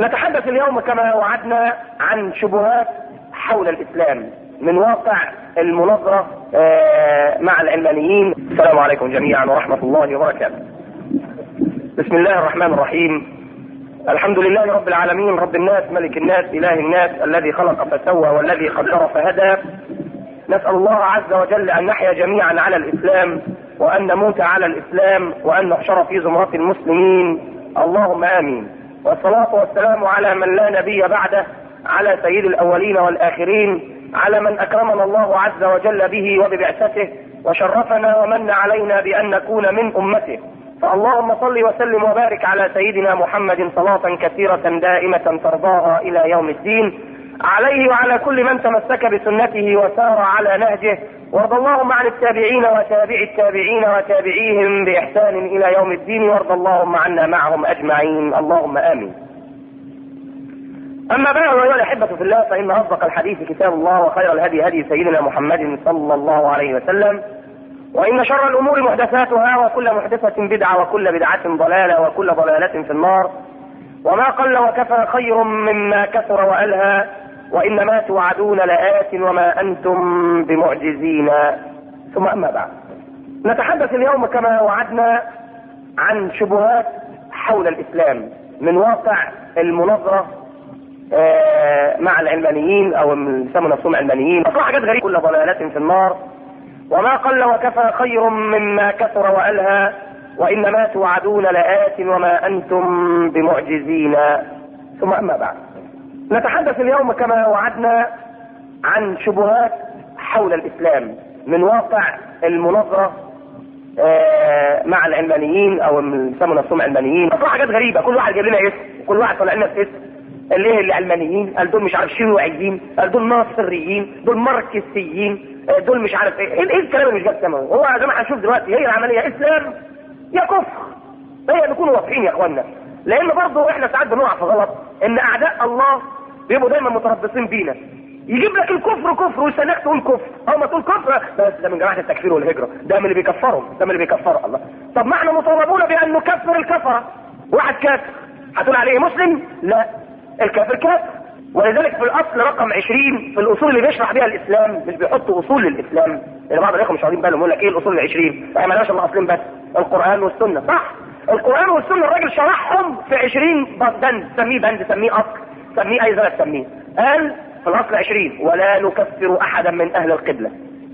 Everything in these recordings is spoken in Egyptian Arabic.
نتحدث اليوم كما وعدنا عن شبهات حول الاسلام من واقع المناظرة آه، مع العلمانيين السلام عليكم جميعا ورحمة الله وبركاته بسم الله الرحمن الرحيم الحمد لله رب العالمين رب الناس ملك الناس اله الناس الذي خلق فسوى والذي قدر فهدى نسأل الله عز وجل ان نحيا جميعا على الاسلام وان نموت على الاسلام وان نحشر في زمرة المسلمين اللهم امين والصلاة والسلام على من لا نبي بعده على سيد الاولين والاخرين على من اكرمنا الله عز وجل به وببعثته وشرفنا ومن علينا بان نكون من امته فاللهم صل وسلم وبارك على سيدنا محمد صلاة كثيرة دائمة ترضاها إلى يوم الدين عليه وعلى كل من تمسك بسنته وسار على نهجه وارض اللهم عن التابعين وتابع التابعين وتابعيهم بإحسان إلى يوم الدين وارض اللهم عنا معهم أجمعين اللهم آمين أما بعد أيها الأحبة في الله فإن أصدق الحديث كتاب الله وخير الهدي هدي سيدنا محمد صلى الله عليه وسلم وإن شر الأمور محدثاتها وكل محدثة بدعة وكل بدعة ضلالة وكل ضلالة في النار وما قل وكفى خير مما كثر وألهى وإنما توعدون لآت وما أنتم بمعجزين ثم أما بعد نتحدث اليوم كما وعدنا عن شبهات حول الإسلام من واقع المناظرة آه، مع العلمانيين أو يسموا نفسهم علمانيين أصلا حاجات غريبة كل ضلالة في النار وما قل وكفى خير مما كثر وألهى وإنما توعدون لآت وما أنتم بمعجزين ثم أما بعد نتحدث اليوم كما وعدنا عن شبهات حول الإسلام من واقع المناظرة آه، مع العلمانيين أو يسموا نفسهم علمانيين أصلا حاجات غريبة كل واحد جاب لنا اسم كل واحد طلع لنا في اسم اللي هي العلمانيين قال دول مش عارف شيوعيين قال دول ناصريين دول ماركسيين دول مش عارف ايه ايه الكلام اللي مش جاب ثمنه هو يا جماعه هنشوف دلوقتي هي العمليه اسلام يا كفر هي نكونوا واضحين يا اخوانا لان برضه احنا ساعات بنقع في غلط ان اعداء الله بيبقوا دايما متربصين بينا يجيب لك الكفر كفر ويستناك تقول كفر او ما تقول كفر بس ده من جماعه التكفير والهجره ده من اللي بيكفرهم ده من اللي بيكفروا الله طب ما احنا مطالبون بان نكفر الكفره واحد كافر هتقول عليه مسلم لا الكافر كافر ولذلك في الاصل رقم 20 في الاصول اللي بيشرح بيها الاسلام مش بيحط اصول للاسلام لان بعض الاخوه مش واخدين بالهم يقول لك ايه الاصول ال 20 احنا مالناش الا اصلين بس القران والسنه صح القران والسنه الراجل شرحهم في 20 بند سميه بند سميه اصل سميه اي زي تسميه قال في الاصل 20 ولا نكفر احدا من اهل القبله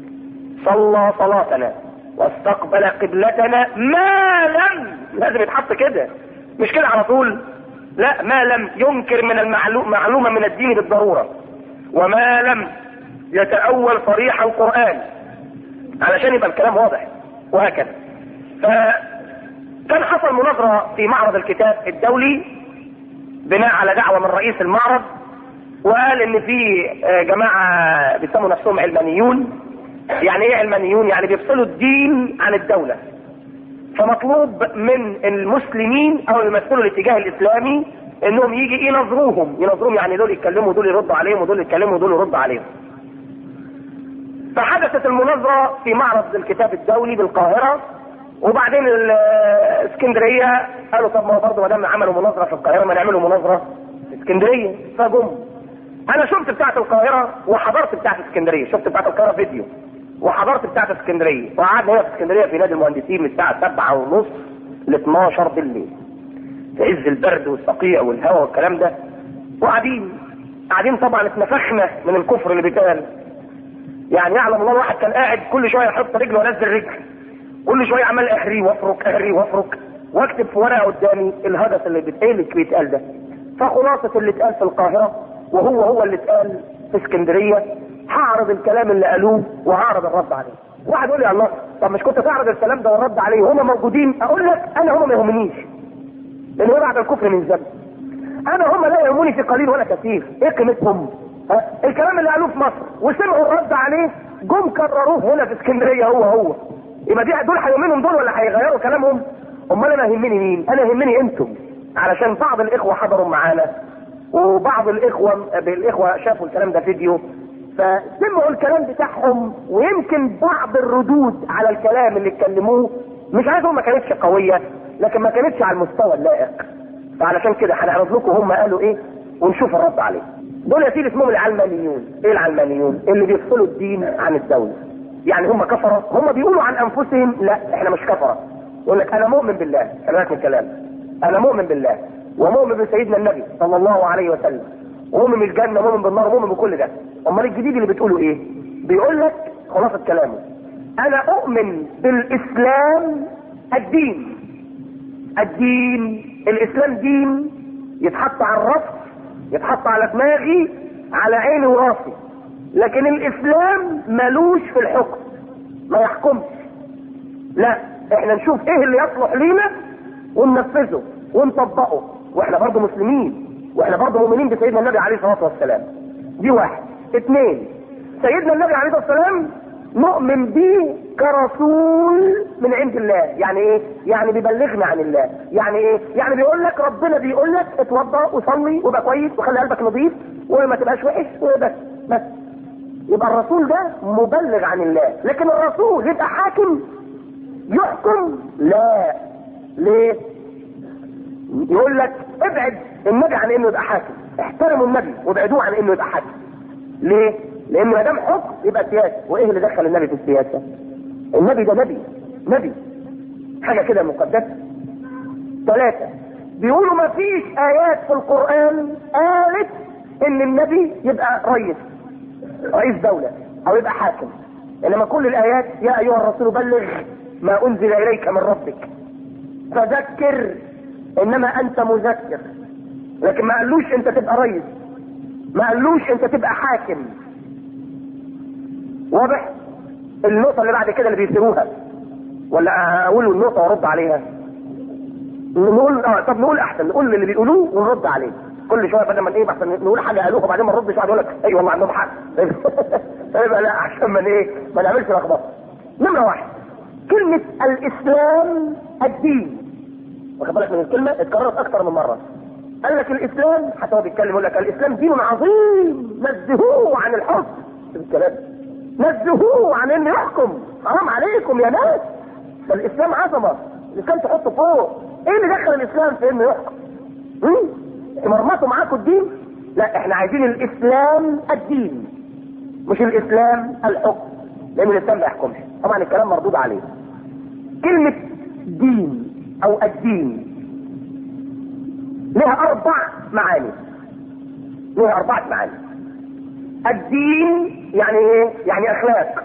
صلى صلاتنا واستقبل قبلتنا ما لم لازم يتحط كده مش كده على طول لا ما لم ينكر من المعلوم معلومة من الدين بالضرورة وما لم يتأول صريح القرآن علشان يبقى الكلام واضح وهكذا فكان حصل مناظرة في معرض الكتاب الدولي بناء على دعوة من رئيس المعرض وقال ان في جماعة بيسموا نفسهم علمانيون يعني ايه علمانيون يعني بيفصلوا الدين عن الدولة فمطلوب من المسلمين او يمثلوا الاتجاه الاسلامي انهم يجي ينظروهم ينظروهم يعني دول يتكلموا دول يردوا عليهم ودول يتكلموا ودول يردوا عليهم فحدثت المناظرة في معرض الكتاب الدولي بالقاهرة وبعدين الاسكندرية قالوا طب ما هو برضه ما دام عملوا مناظرة في القاهرة ما نعملوا مناظرة في اسكندرية فجم انا شفت بتاعت القاهرة وحضرت بتاعت اسكندرية شفت بتاعت القاهرة فيديو وحضرت بتاعت اسكندريه وقعدنا هنا في اسكندريه في نادي المهندسين من الساعه 7 ونص ل 12 بالليل في عز البرد والصقيع والهواء والكلام ده وقاعدين قاعدين طبعا اتنفخنا من الكفر اللي بيتقال يعني يعلم الله الواحد كان قاعد كل شويه يحط رجله وينزل رجل كل شويه عمال اهري وافرك اهري وافرك واكتب في ورقه قدامي الهدف اللي بيتقال اللي بيتقال ده فخلاصه اللي اتقال في القاهره وهو هو اللي اتقال في اسكندريه هعرض الكلام اللي قالوه وهعرض الرد عليه واحد يقول لي يا الله طب مش كنت تعرض الكلام ده والرد عليه وهم موجودين اقول لك انا هم ما يهمنيش لان هو بعد الكفر من ذنب انا هم لا يهموني في قليل ولا كثير ايه قيمتهم ها؟ الكلام اللي قالوه في مصر وسمعوا الرد عليه جم كرروه هنا في اسكندريه هو هو يبقى دي دول هيؤمنهم دول ولا هيغيروا كلامهم امال انا يهمني مين انا يهمني انتم علشان بعض الاخوه حضروا معانا وبعض الاخوه بالاخوه شافوا الكلام ده فيديو فسمعوا الكلام بتاعهم ويمكن بعض الردود على الكلام اللي اتكلموه مش عايز اقول ما كانتش قويه لكن ما كانتش على المستوى اللائق فعلشان كده هنعرض لكم هم قالوا ايه ونشوف الرد عليه دول يا سيدي اسمهم العلمانيون ايه العلمانيون اللي بيفصلوا الدين عن الدولة يعني هم كفرة هم بيقولوا عن انفسهم لا احنا مش كفرة يقول لك انا مؤمن بالله خلي بالك من الكلام انا مؤمن بالله ومؤمن بسيدنا النبي صلى الله عليه وسلم ومؤمن بالجنة ومؤمن بالنار ومؤمن بكل ده امال الجديد اللي بتقوله ايه بيقول لك خلاصة كلامه انا اؤمن بالاسلام الدين الدين الاسلام دين يتحط على الرف يتحط على دماغي على عيني وراسي لكن الاسلام ملوش في الحكم ما يحكمش لا احنا نشوف ايه اللي يصلح لينا وننفذه ونطبقه واحنا برضه مسلمين واحنا برضه مؤمنين بسيدنا النبي عليه الصلاه والسلام دي واحد اثنين سيدنا النبي عليه الصلاه والسلام نؤمن به كرسول من عند الله يعني ايه يعني بيبلغنا عن الله يعني ايه يعني بيقول لك ربنا بيقول لك اتوضى وصلي وبقى كويس وخلي قلبك نظيف وما تبقاش وحش وبس بس يبقى الرسول ده مبلغ عن الله لكن الرسول يبقى حاكم يحكم لا ليه يقول لك ابعد النبي عن انه يبقى حاكم احترموا النبي وابعدوه عن انه يبقى حاكم ليه لان ما دام حكم يبقى سياسه وايه اللي دخل النبي في السياسه النبي ده نبي نبي حاجه كده مقدسه ثلاثه بيقولوا ما فيش ايات في القران قالت ان النبي يبقى رئيس رئيس دوله او يبقى حاكم انما كل الايات يا ايها الرسول بلغ ما انزل اليك من ربك فذكر انما انت مذكر لكن ما قالوش انت تبقى رئيس ما قالوش انت تبقى حاكم واضح النقطة اللي بعد كده اللي بيسيروها ولا اقول النقطة وارد عليها نقول اه طب نقول احسن نقول اللي بيقولوه ونرد عليه كل شويه بدل ما ايه احسن نقول حاجه قالوها وبعدين ما نردش واحد يقول لك اي والله عندهم حق فيبقى لا عشان ما ايه ما نعملش لخبطه نمره واحد كلمه الاسلام الدين واخد بالك من الكلمه اتكررت اكثر من مره قال لك الاسلام حتى هو بيتكلم يقول لك الاسلام دين عظيم نزهوه عن الحكم الكلام نزهوه عن انه يحكم حرام عليكم يا ناس ده الاسلام عظمه الاسلام تحطه فوق ايه اللي دخل الاسلام في انه يحكم مرمطوا معاكم الدين لا احنا عايزين الاسلام الدين مش الاسلام الحكم لان الاسلام ما يحكمش طبعا الكلام مردود عليه كلمة دين او الدين لها اربع معاني لها اربعة معاني الدين يعني ايه يعني اخلاق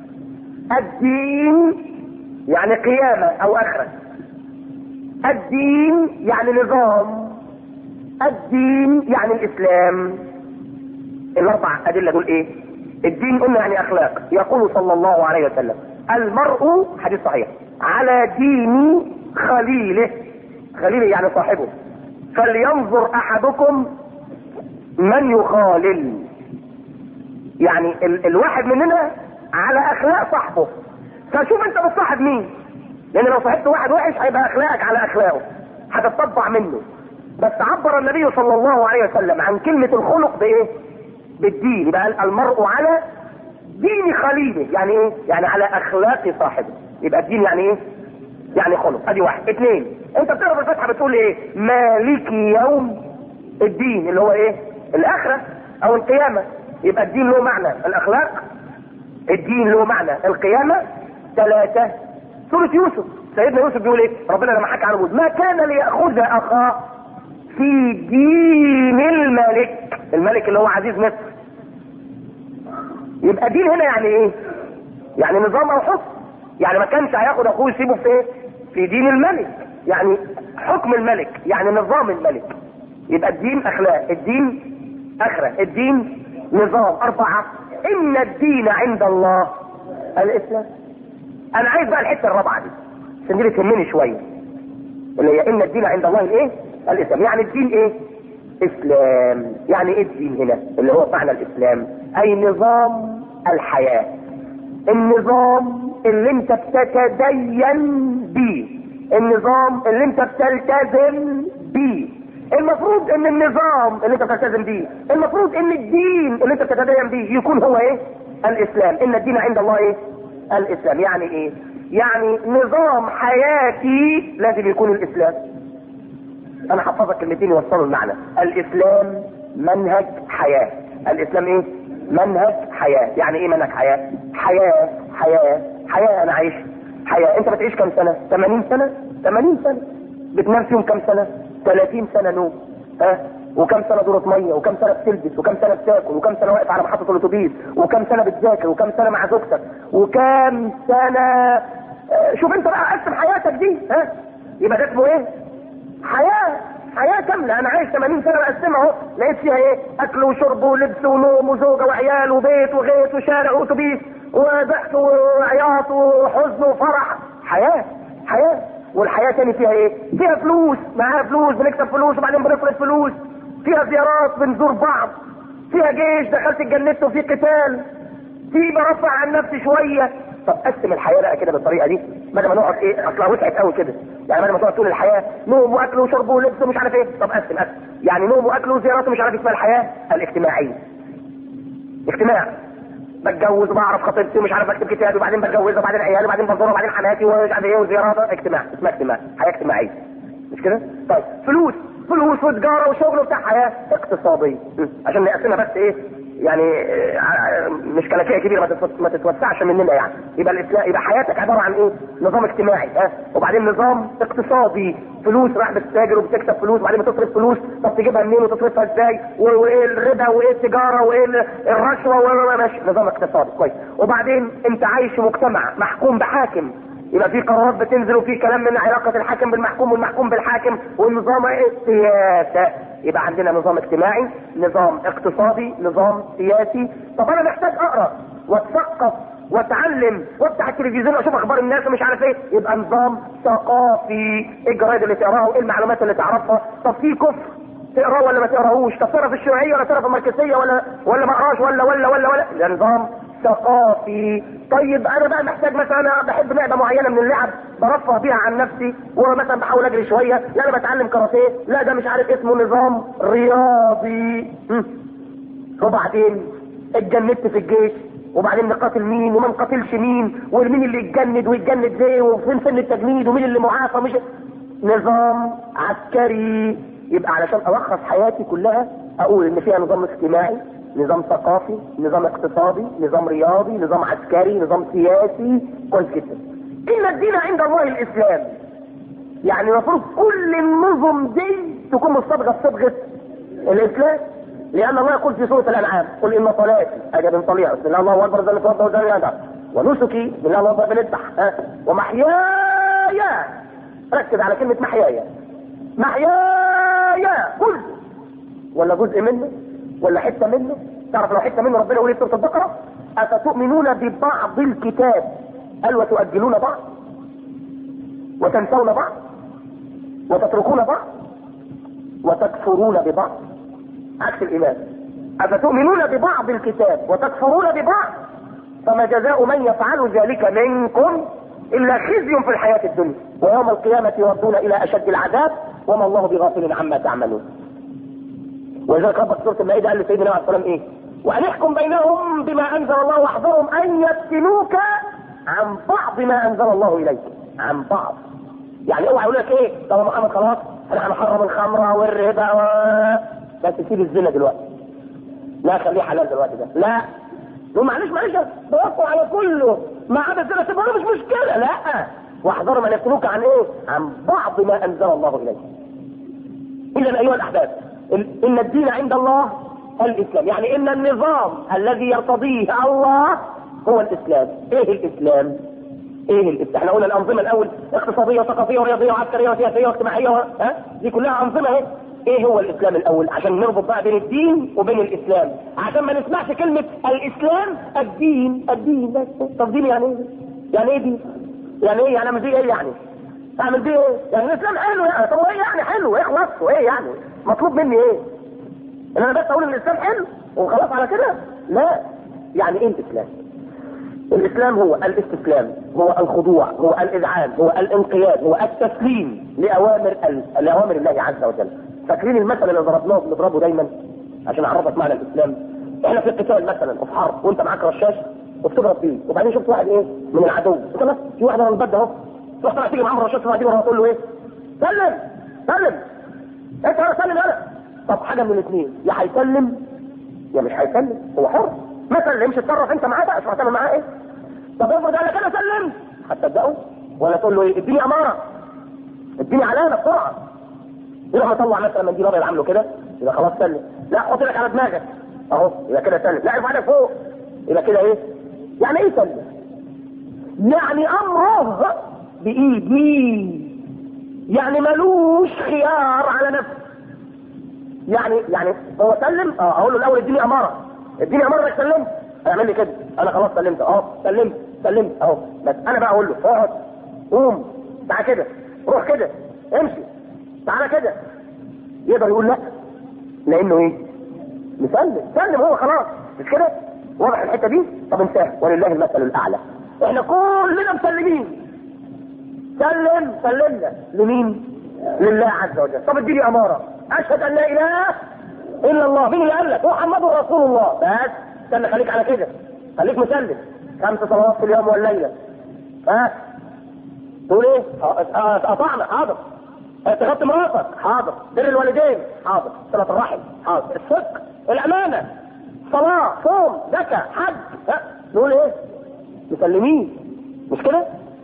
الدين يعني قيامة او اخرة الدين يعني نظام الدين يعني الاسلام الاربع ادله دول ايه الدين قلنا يعني اخلاق يقول صلى الله عليه وسلم المرء حديث صحيح على دين خليله خليله يعني صاحبه فلينظر احدكم من يخالل يعني ال الواحد مننا على اخلاق صاحبه فشوف انت بتصاحب مين لان لو صاحبت واحد وحش هيبقى اخلاقك على اخلاقه هتتطبع منه بس عبر النبي صلى الله عليه وسلم عن كلمة الخلق بايه بالدين يبقى المرء على دين خليله يعني ايه يعني على اخلاق صاحبه يبقى الدين يعني ايه يعني خلق ادي واحد اثنين انت بتقرا في الفتحه بتقول ايه مالك يوم الدين اللي هو ايه الاخره او القيامه يبقى الدين له معنى الاخلاق الدين له معنى القيامه ثلاثه سوره يوسف سيدنا يوسف بيقول ايه ربنا لما حكى عن ما كان ليأخذ اخاه في دين الملك الملك اللي هو عزيز مصر يبقى دين هنا يعني ايه يعني نظام او حكم يعني ما كانش هياخد اخوه يسيبه في ايه في دين الملك يعني حكم الملك يعني نظام الملك يبقى الدين اخلاق الدين اخرة الدين نظام اربعة ان الدين عند الله الاسلام انا عايز بقى الحته الرابعه دي عشان دي بتهمني شويه اللي هي ان الدين عند الله الايه الاسلام يعني الدين ايه اسلام يعني ايه الدين هنا اللي هو معنى الاسلام اي نظام الحياة النظام اللي انت بتتدين بيه النظام اللي انت بتلتزم بيه المفروض ان النظام اللي انت بتلتزم بيه المفروض ان الدين اللي انت بتتدين بيه يكون هو ايه الاسلام ان الدين عند الله ايه الاسلام يعني ايه يعني نظام حياتي لازم يكون الاسلام انا حفظك كلمتين يوصلوا المعنى الاسلام منهج حياه الاسلام ايه منهج حياه يعني ايه منهج حياه حياه حياه حياه انا عايش حياه انت بتعيش كم سنه 80 سنه 80 سنه بتنام فيهم كم سنه 30 سنه نوم ها وكم سنه دورة ميه وكم سنه بتلبس وكم سنه بتاكل وكم سنه واقف على محطه الاتوبيس وكم سنه بتذاكر وكم سنه مع زوجتك وكم سنه آه، شوف انت بقى قسم حياتك دي ها يبقى ده اسمه ايه حياه حياه كامله انا عايش 80 سنه بقسمها اهو لقيت فيها ايه اكل وشرب ولبس ونوم وزوجه وعيال وبيت وغيط وشارع واتوبيس وضحك وعياط وحزن وفرح حياه حياه والحياه تاني فيها ايه فيها فلوس معاها فلوس بنكسب فلوس وبعدين بنصرف فلوس فيها زيارات بنزور بعض فيها جيش دخلت اتجندت وفي قتال في برفع عن نفسي شويه طب قسم الحياه بقى كده بالطريقه دي بدل ما نقعد ايه اصلها وسعت قوي كده يعني بدل ما تقعد طول الحياه نوم واكل وشرب ولبس ومش عارف ايه طب قسم قسم يعني نوم واكل وزيارات ومش عارف اسمها الحياه الاجتماعيه اجتماع بتجوز وبعرف خطيبتي ومش عارف اكتب كتابي وبعدين بتجوزها وبعدين عيالي وبعدين بزورها وبعدين حماتي ومش عارف ايه وزيارات اجتماع اسمها اجتماع حياه اجتماعيه مش كده؟ طيب فلوس فلوس وتجاره وشغل وبتاع حياه اقتصاديه م. عشان نقسمها بس ايه يعني آه، مش كلاكيه كبيره ما تتوس- ما تتوسعش مننا يعني يبقى الاسلام يبقى حياتك عباره عن ايه؟ نظام اجتماعي ها وبعدين نظام اقتصادي فلوس راح بتتاجر وبتكسب فلوس وبعدين بتصرف فلوس طب تجيبها منين وتصرفها ازاي و- وايه الربا وايه التجاره وايه ال- الرشوه و- و- ماشي نظام اقتصادي كويس وبعدين انت عايش في مجتمع محكوم بحاكم يبقى في قرارات بتنزل وفي كلام من علاقة الحاكم بالمحكوم والمحكوم بالحاكم والنظام ايه؟ السياسة يبقى عندنا نظام اجتماعي نظام اقتصادي نظام سياسي طب انا محتاج اقرا واتثقف واتعلم وافتح التلفزيون واشوف اخبار الناس ومش عارف ايه يبقى نظام ثقافي ايه الجرايد اللي تقراها وايه المعلومات اللي تعرفها طب في كفر تقراه ولا ما تقراهوش طب تقرا في الشيوعيه ولا تقرا في الماركسيه ولا ولا ما اقراش ولا ولا ولا ولا ده نظام ثقافي طيب انا بقى محتاج مثلا انا بحب لعبه معينه من اللعب برفه بيها عن نفسي ومثلا بحاول اجري شويه لا انا بتعلم كاراتيه لا ده مش عارف اسمه نظام رياضي هم. وبعدين اتجندت في الجيش وبعدين نقاتل مين وما نقاتلش مين ومين اللي يتجند ويتجند ليه وفين سن التجنيد ومين اللي معافى مش نظام عسكري يبقى علشان الخص حياتي كلها اقول ان فيها نظام اجتماعي نظام ثقافي نظام اقتصادي نظام رياضي نظام عسكري نظام سياسي كويس جدا ان الدين عند الله الاسلام يعني المفروض كل النظم دي تكون مصطبغه بصبغه الاسلام لان الله يقول في سوره الانعام قل ان صلاتي اجل طليع بسم الله الله اكبر ذلك توضا وذلك يدع ونسكي بسم الله الله اكبر بنذبح ها ومحياي ركز على كلمه محياي محياي كله ولا جزء منه ولا حته منه تعرف لو حته منه ربنا يقول في سوره البقره افتؤمنون ببعض الكتاب قال وتؤجلون بعض وتنسون بعض وتتركون بعض وتكفرون ببعض عكس الايمان افتؤمنون ببعض الكتاب وتكفرون ببعض فما جزاء من يفعل ذلك منكم الا خزي في الحياه الدنيا ويوم القيامه يردون الى اشد العذاب وما الله بغافل عما تعملون ولذلك ربك سوره المائده قال لسيدنا عليه السلام ايه؟ وان احكم بينهم بما انزل الله واحذرهم ان يفتنوك عن بعض ما انزل الله اليك عن بعض يعني اوعى يقول لك ايه طب يا محمد خلاص احنا هنحرم الخمره والربا و... بس سيب الزنا دلوقتي لا خليه حلال دلوقتي ده لا له معلش معلش بوقفوا على كله ما عدا الزنا تبقى مش مشكله لا واحذروا من يفتنوك عن ايه؟ عن بعض ما انزل الله اليك اذا ايها الاحباب ان الدين عند الله الاسلام يعني ان النظام الذي يرتضيه الله هو الاسلام ايه الاسلام ايه الاسلام احنا قلنا الانظمه الاول اقتصاديه وثقافيه ورياضيه وعسكريه وسياسيه واجتماعيه و... ها دي كلها انظمه اهي ايه هو الاسلام الاول عشان نربط بقى بين الدين وبين الاسلام عشان ما نسمعش كلمه الاسلام الدين الدين بس طب دين يعني ايه يعني ايه دين يعني ايه يعني اعمل دي ايه يعني اعمل دي ايه يعني الاسلام حلو يعني طب ايه يعني حلو اخلص وايه يعني مطلوب مني ايه ان انا بس اقول ان الاسلام حلو وخلاص على كده لا يعني ايه الاسلام الاسلام هو الاستسلام هو الخضوع هو الاذعان هو الانقياد هو التسليم لاوامر لاوامر الله عز وجل فاكرين المثل اللي ضربناه بنضربه دايما عشان اعرفك معنى الاسلام احنا في القتال مثلا وفي حرب وانت معاك رشاش وبتضرب بيه وبعدين شفت واحد ايه من العدو انت بس في واحد انا مبدا اهو تروح طالع تيجي معاه رشاش تروح تيجي تقول له ايه سلم سلم انت انا سلم انا طب حاجه من الاثنين يا هيسلم يا مش هيسلم هو حر ما سلمش اتصرف انت معاه بقى شوف هتعمل معاه ايه طب افرض قال لك انا سلمت هتصدقه ولا تقول له ايه اديني اماره اديني علامه بسرعه يروح مطلع مثلا منديل ابيض عامله كده يبقى خلاص سلم لا حط لك على دماغك اهو يبقى كده سلم لا ارفع ايدك فوق يبقى كده ايه يعني ايه سلم يعني امره بايد مين يعني ملوش خيار على نفسه يعني يعني هو سلم اه اقول له الاول اديني اماره اديني اماره انك سلمت اعمل لي كده انا خلاص سلمت اه سلمت سلمت اهو بس انا بقى اقول له اقعد قوم تعالى كده روح كده امشي تعالى كده يقدر يقول لا لانه ايه مسلم سلم هو خلاص مش كده واضح الحته دي طب انتهى ولله المثل الاعلى احنا كلنا مسلمين سلم سلمنا لمين لله عز وجل طب اديني اماره اشهد ان لا اله الا الله مين اللي قال لك محمد رسول الله بس استنى خليك على كده خليك مسلم خمس صلوات في اليوم والليله ها تقول ايه قطعنا حاضر تغطي مراتك حاضر بر الوالدين حاضر صلة الرحم حاضر الصدق الأمانة صلاة صوم زكاة حج ها نقول ايه مسلمين مش كده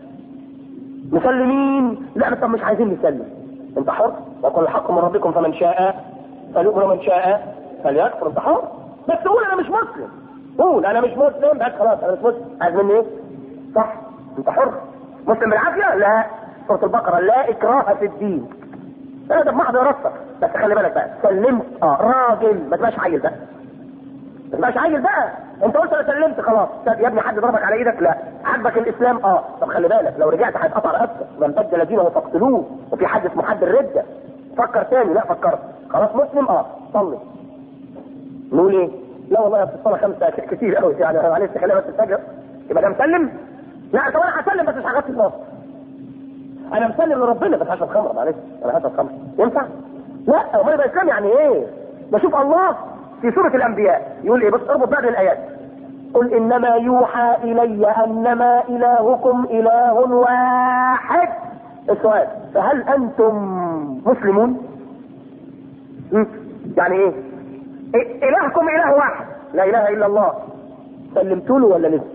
مسلمين لا طب مش عايزين نسلم انت حر وقل الحق من ربكم فمن شاء فليؤمن ومن شاء فليكفر انت حر بس قول انا مش مسلم قول انا مش مسلم بس خلاص انا مش مسلم عايز مني ايه صح انت حر مسلم بالعافيه لا سوره البقره لا اكراه في الدين انا ده محض راسك بس خلي بالك بقى سلمت اه راجل ما تبقاش عيل بقى ما تبقاش عيل بقى انت قلت انا سلمت خلاص طب يا ابني حد ضربك على ايدك لا عجبك الاسلام اه طب خلي بالك لو رجعت هيتقطع رقبتك من بدل دينه فاقتلوه وفي حد اسمه حد الرده فكر تاني لا فكرت خلاص مسلم اه صلي نقول ايه لا والله في الصلاه خمسه كتير قوي يعني معلش خليها بس الفجر يبقى ده مسلم لا طب انا هسلم بس مش هغطي مصر انا مسلم لربنا بس هشرب خمره معلش انا هشرب خمره ينفع؟ لا امال يبقى اسلام يعني ايه؟ بشوف الله في سورة الأنبياء يقول إيه بس اربط بقى الآيات قل إنما يوحى إلي أنما إلهكم إله واحد السؤال فهل أنتم مسلمون؟ م? يعني إيه؟ إيه؟ إلهكم إله واحد لا إله إلا الله سلمتوا له ولا لسه؟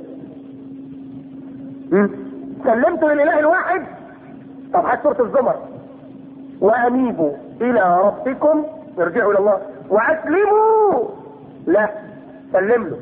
سلمتوا للإله الواحد؟ طب هات سورة الزمر وأنيبوا إلى ربكم ارجعوا إلى الله واسلموا لا سلم له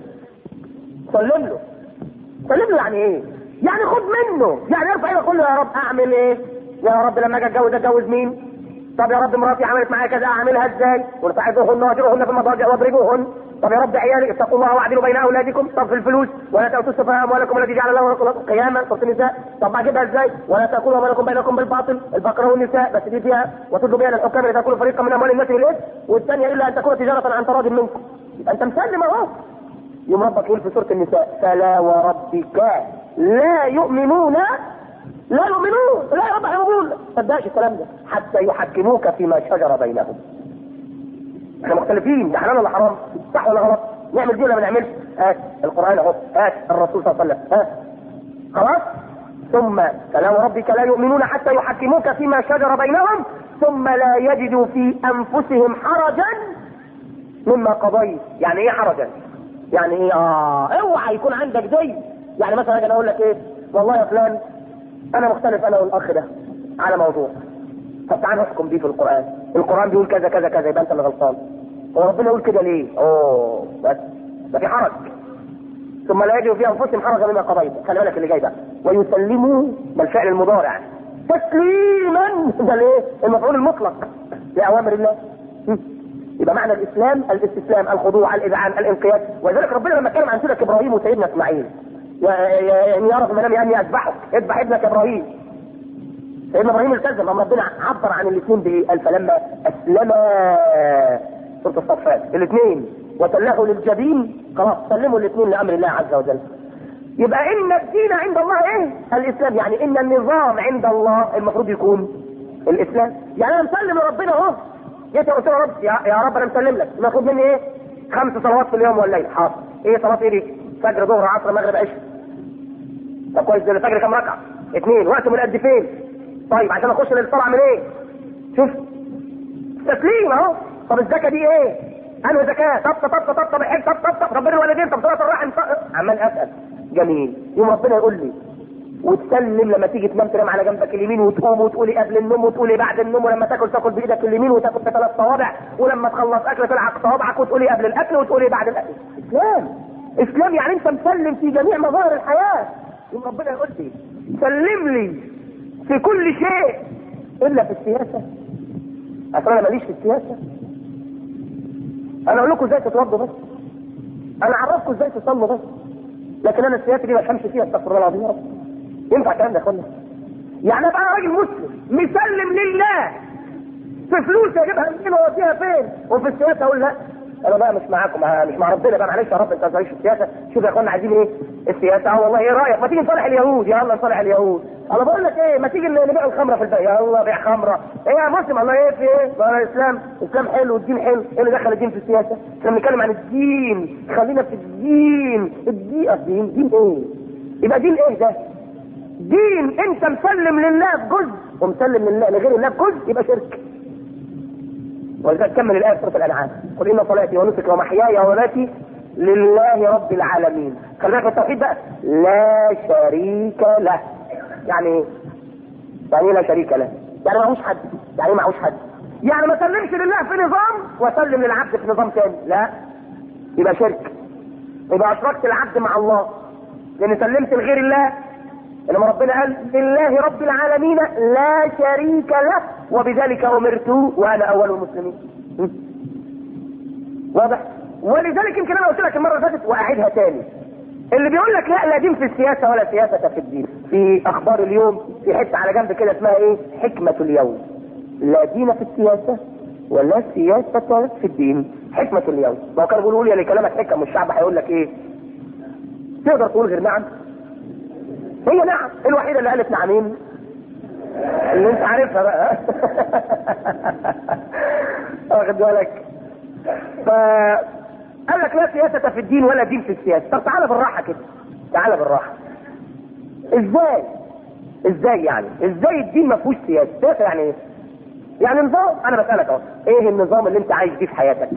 سلم له سلم له يعني ايه يعني خد منه يعني ارفع ايدك قول له يا رب اعمل ايه يا رب لما اجي اتجوز اتجوز مين طب يا رب مراتي عملت معايا كذا اعملها ازاي ونساعدوهن واجروهن في المضاجع واضربوهن طب يا رب عيالي اتقوا الله واعدلوا بين اولادكم طب في الفلوس ولا تؤتوا السفهاء اموالكم التي جعل الله لكم قياما سوره النساء طب اجيبها ازاي ولا تاكلوا اموالكم بينكم بالباطل البقره والنساء بس دي فيها وتدوا بها للحكام لتاكلوا فريقا من اموال الناس بالاثم والثانيه الا ان تكون تجاره عن تراض منكم يبقى انت مسلم اهو يوم ربك يقول في سوره النساء فلا وربك لا يؤمنون لا يؤمنون لا يا رب يؤمنون ما تصدقش الكلام ده حتى يحكموك فيما شجر بينهم احنا مختلفين ده حلال ولا حرام صح ولا غلط نعمل دي ولا ما نعملش هات القران اهو هات الرسول صلى الله عليه وسلم هات خلاص ثم فلا وربك لا يؤمنون حتى يحكموك فيما شجر بينهم ثم لا يجدوا في انفسهم حرجا مما قضيت يعني ايه حرجا يعني ايه اه اوعى يكون عندك دي يعني مثلا اجي اقول لك ايه والله يا فلان انا مختلف انا والاخ ده على موضوع طب تعال نحكم بيه في القران القران بيقول كذا كذا كذا يبقى انت اللي غلطان وربنا يقول كده ليه اوه بس ده في حرج ثم لا يجد في انفسهم حرجا مما قضيت خلي بالك اللي جاي بقى ويسلموا ده الفعل المضارع تسليما ده ليه المفعول المطلق لاوامر الله يبقى معنى الاسلام الاستسلام الخضوع الاذعان الانقياد ولذلك ربنا لما اتكلم عن سيدك ابراهيم وسيدنا اسماعيل يعني يرى في المنام اني اذبحك اذبح ابنك ابراهيم سيدنا ابراهيم التزم اما ربنا عبر عن الاثنين بايه؟ قال فلما اسلما سوره الصفات الاثنين وتله للجبين خلاص سلموا الاثنين لامر الله عز وجل يبقى ان الدين عند الله ايه؟ الاسلام يعني ان النظام عند الله المفروض يكون الاسلام يعني انا مسلم لربنا اهو جيت قلت له يا رب يا, يا رب انا مسلم لك المفروض مني ايه؟ خمس صلوات في اليوم والليل حاضر ايه صلاه ايه دي؟ فجر ظهر عصر مغرب عشاء طب كويس ده الفجر كام ركعه؟ اثنين وقت من قد فين؟ طيب عشان اخش للصلاه اعمل ايه؟ شوف تسليم اهو طب الزكاه دي ايه؟ انهي زكاه؟ طب طب طب طب طب الحج طب طب طب ربنا الوالدين طب صلاه الرحم طب عمال اسال جميل يوم ربنا يقول لي وتسلم لما تيجي تنام تنام على جنبك اليمين وتقوم وتقولي قبل النوم وتقولي بعد النوم ولما تاكل تاكل بايدك اليمين وتاكل بثلاث صوابع ولما تخلص اكل تلعق صوابعك وتقولي قبل الاكل وتقولي بعد الاكل اسلام اسلام يعني انت مسلم في جميع مظاهر الحياه يوم ربنا يقول لي سلم لي في كل شيء الا في السياسه اصل انا ماليش في السياسه انا اقول لكم ازاي تتوضوا بس انا اعرفكم ازاي تصلوا بس لكن انا السياسه دي ما بفهمش فيها استغفر الله العظيم يا رب ينفع الكلام ده يا اخوانا يعني ابقى انا راجل مسلم مسلم لله في فلوس اجيبها منين واوديها فين وفي السياسه اقول لا انا بقى مش معاكم مش مع ربنا بقى معلش يا رب انت ما في السياسه شوف يا اخوانا عايزين ايه السياسه اه والله ايه رايك ما تيجي نصالح اليهود يا الله نصالح اليهود انا بقول لك ايه ما تيجي نبيع الخمره في البيت يا الله بيع خمره ايه يا مسلم الله ايه في ايه ما الاسلام الاسلام حلو والدين حلو ايه اللي دخل الدين في السياسه احنا بنتكلم عن الدين خلينا في الدين الدين الدين دين ايه يبقى دين ايه ده دين انت مسلم لله بجزء ومسلم لله لغير الله بجزء يبقى شرك ولذلك كمل الايه في سوره الانعام قل ان صلاتي ونسكي ومحياي ومماتي لله رب العالمين خلي بالك التوحيد بقى لا شريك له يعني ايه؟ يعني ايه لا شريك له؟ يعني معهوش حد يعني ايه معهوش حد؟ يعني ما سلمش لله في نظام واسلم للعبد في نظام تاني لا يبقى شرك يبقى اشركت العبد مع الله لان سلمت لغير الله انما ربنا قال لله رب العالمين لا شريك له وبذلك امرت وانا اول المسلمين واضح ولذلك يمكن انا قلت لك المره اللي فاتت واعيدها تاني اللي بيقول لك لا لا دين في السياسه ولا سياسه في الدين في اخبار اليوم في حته على جنب كده اسمها ايه حكمه اليوم لا دين في السياسه ولا سياسه في الدين حكمه اليوم ما هو كانوا بيقولوا لي اللي كلامك حكم والشعب هيقول لك ايه تقدر تقول غير نعم هي نعم الوحيده اللي قالت نعمين اللي انت عارفها بقى واخد بالك فقال لك لا سياسة في الدين ولا دين في السياسة طب تعالى بالراحة كده تعالى بالراحة ازاي ازاي يعني ازاي الدين ما فيهوش سياسة سياسة يعني ايه يعني نظام انا بسألك اهو ايه النظام اللي انت عايش بيه في حياتك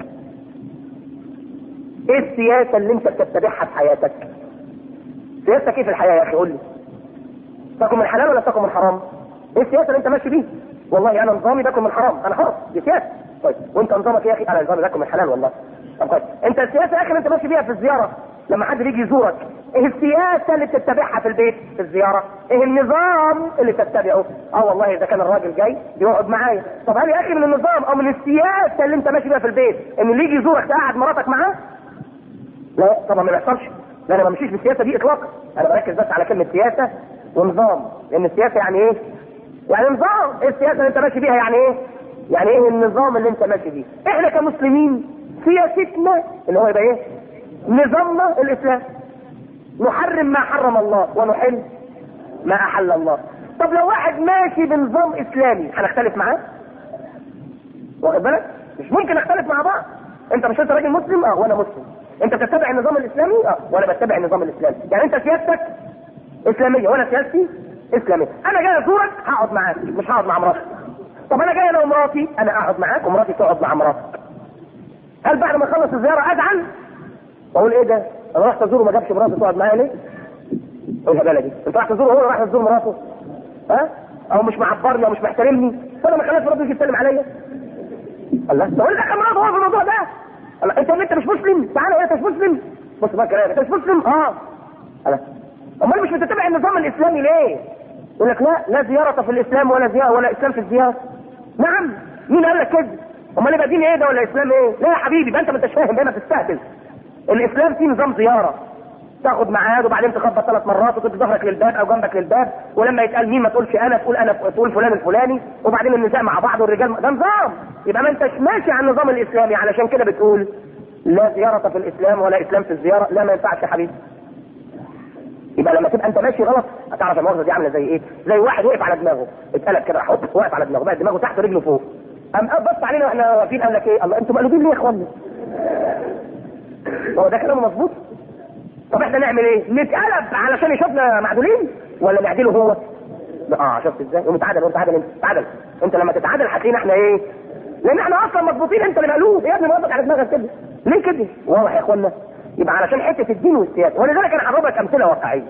ايه السياسة اللي انت بتتبعها في حياتك سياستك ايه في الحياة يا اخي قول لي تاكل من حلال ولا تاكل من حرام ايه السياسة اللي انت ماشي بيه والله انا نظامي باكل من حرام انا حر دي سياسة طيب وانت نظامك يا اخي انا نظامي باكل من حلال والله طب كويس انت السياسة يا اخي اللي انت ماشي بيها في الزيارة لما حد بيجي يزورك ايه السياسة اللي بتتبعها في البيت في الزيارة ايه النظام اللي تتبعه اه والله اذا كان الراجل جاي بيقعد معايا طب هل يا اخي من النظام او من السياسة اللي انت ماشي بيها في البيت ان اللي يجي يزورك تقعد مراتك معاه لا طبعا ما بيحصلش لا انا ما بمشيش بالسياسه دي اطلاقا انا بركز بس على كلمه سياسه ونظام لان السياسه يعني ايه؟ يعني نظام ايه السياسه اللي انت ماشي بيها يعني ايه؟ يعني ايه النظام اللي انت ماشي بيه؟ احنا كمسلمين سياستنا اللي هو يبقى ايه؟ نظامنا الاسلام نحرم ما حرم الله ونحل ما احل الله طب لو واحد ماشي بنظام اسلامي هنختلف معاه؟ واخد بالك؟ مش ممكن نختلف مع بعض انت مش انت راجل مسلم اه وانا مسلم انت بتتبع النظام الاسلامي اه وانا بتبع النظام الاسلامي يعني انت سياستك اسلاميه وانا سياستي اسلاميه انا جاي ازورك هقعد معاك مش هقعد مع مراتي طب انا جاي انا ومراتي انا اقعد معاك ومراتي تقعد مع مراتك هل بعد ما اخلص الزياره ازعل واقول ايه ده انا رحت ازوره ما جابش مراته تقعد معايا ليه ايه الهباله دي انت راح تزوره هو راح تزور مراته ها او مش معبرني او مش محترمني فانا ما خلاش مراته يجي يتكلم عليا الله تقول لك مراته هو في الموضوع ده الله انت انت مش مسلم تعالى يا انت مش مسلم بص بقى كلام انت مش مسلم اه الله امال مش بتتبع النظام الاسلامي ليه يقول لك لا لا زياره في الاسلام ولا زياره ولا اسلام في الزياره نعم مين قال لك كده امال يبقى دين ايه ده ولا اسلام ايه لا يا حبيبي ده انت ما انتش فاهم ده ما تستهبل الاسلام فيه نظام زياره تاخد ميعاد وبعدين تخبط ثلاث مرات وتدي ظهرك للباب او جنبك للباب ولما يتقال مين ما تقولش انا تقول انا تقول فلان الفلاني وبعدين النساء مع بعض والرجال ده نظام يبقى ما انتش ماشي على النظام الاسلامي علشان كده بتقول لا زيارة في الاسلام ولا اسلام في الزيارة لا ما ينفعش يا حبيبي يبقى لما تبقى انت ماشي غلط هتعرف المؤاخذه دي عامله زي ايه؟ زي واحد وقف على دماغه اتقلب كده حط واقف على دماغه بقى دماغه تحت رجله فوق قام بص علينا واحنا واقفين قال لك ايه؟ الله انتوا مقلوبين ليه يا اخوانا؟ هو ده كلام مظبوط؟ طب احنا نعمل ايه؟ نتقلب علشان يشوفنا معدولين ولا نعدله هو؟ اه شفت ازاي؟ يقوم تعادل وانت تعادل انت تعادل انت لما تتعادل هتلاقينا احنا ايه؟ لان احنا اصلا مضبوطين انت اللي مقلوب يا ابني موظف على دماغك كده ليه كده واضح يا اخوانا يبقى علشان حته الدين والسياسه ولذلك انا هضرب لك امثله واقعيه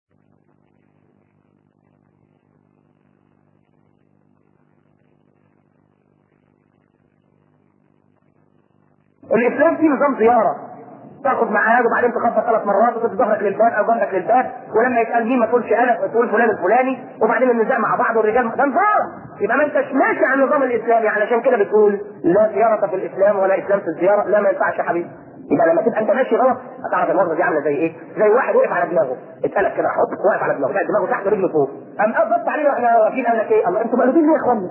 الاسلام فيه نظام زياره تاخد معاد وبعدين تخبط ثلاث مرات وتدي ظهرك للباب او ظهرك للباب ولما يتقال مين ما تقولش انا تقول فلان الفلاني وبعدين النزاع مع بعض والرجال ده نظام يبقى ما انتش ماشي على النظام الاسلامي علشان كده بتقول لا زياره في الاسلام ولا اسلام في الزياره لا ما ينفعش يا حبيبي يبقى لما تبقى انت ماشي غلط هتعرف المرضى دي عامله زي ايه؟ زي واحد وقف على دماغه اتقلق كده حط واقف على دماغه لا دماغه تحت رجله فوق قام بص عليه واحنا واقفين قال لك ايه؟ الله انتوا مقلوبين ليه يا اخوانا؟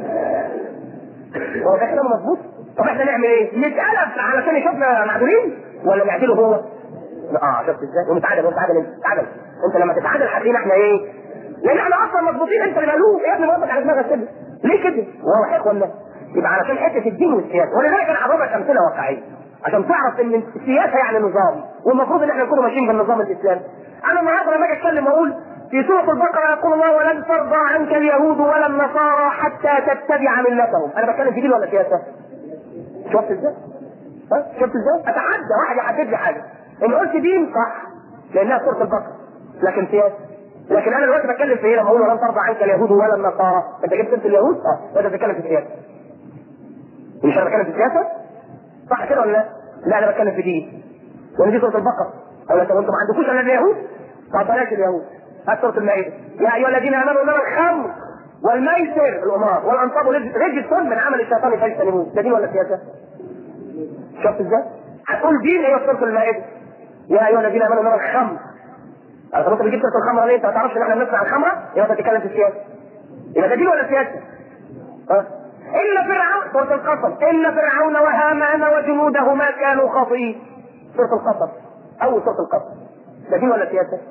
هو ده كلام مظبوط؟ طب احنا نعمل ايه؟ نتقلب علشان يشوفنا معدولين ولا نعدله هو؟ اه شفت ازاي؟ ونتعادل ونتعادل انت تتعادل انت لما تتعادل هتلاقينا احنا ايه؟ لان احنا اصلا مظبوطين انت اللي مقلوب يا ابني موظف على دماغك كده ليه كده؟ واضح يا اخوانا يبقى علشان حته الدين والسياسه ولذلك انا هضرب لك امثله واقعيه عشان تعرف ان السياسه يعني نظام والمفروض ان احنا نكون ماشيين بالنظام الاسلامي انا النهارده لما اجي اتكلم واقول في سوره البقره يقول الله ولن ترضى عنك اليهود ولا النصارى حتى تتبع ملتهم انا بتكلم في دين ولا سياسه؟ شفت ازاي؟ ها شفت ازاي؟ اتحدى واحد يحدد لي حاجه ان قلت دين صح لانها سوره البقره لكن سياسه لكن انا دلوقتي بتكلم في ايه لما اقول ولن ترضى عنك اليهود ولا النصارى انت جبت سيره اليهود؟ اه انت بتتكلم في السياسه مش انا بتكلم في السياسه؟ صح كده ولا لا؟ لا انا بتكلم في دين وان دي سوره البقره او انتوا ما عندكوش الا اليهود؟ طب بلاش اليهود هات سوره المائده يا ايها الذين امنوا انما الخمر والميسر الامراض والانصاب رجس من عمل الشيطان فاجتنبوه ده دين ولا سياسه؟ شفت ازاي؟ هتقول دين هي سوره المائده يا ايها الذين امنوا انما الخمر طب انت بتجيب سوره الخمره ليه؟ انت ما تعرفش ان احنا بنسمع الخمره؟ يبقى انت بتتكلم في السياسه يبقى ده دين ولا سياسه؟ ها؟ إن فرعون سورة القصص إن فرعون وهامان وجنودهما كانوا خاطئين سورة القصص أول سورة القصص ده دين ولا سياسة؟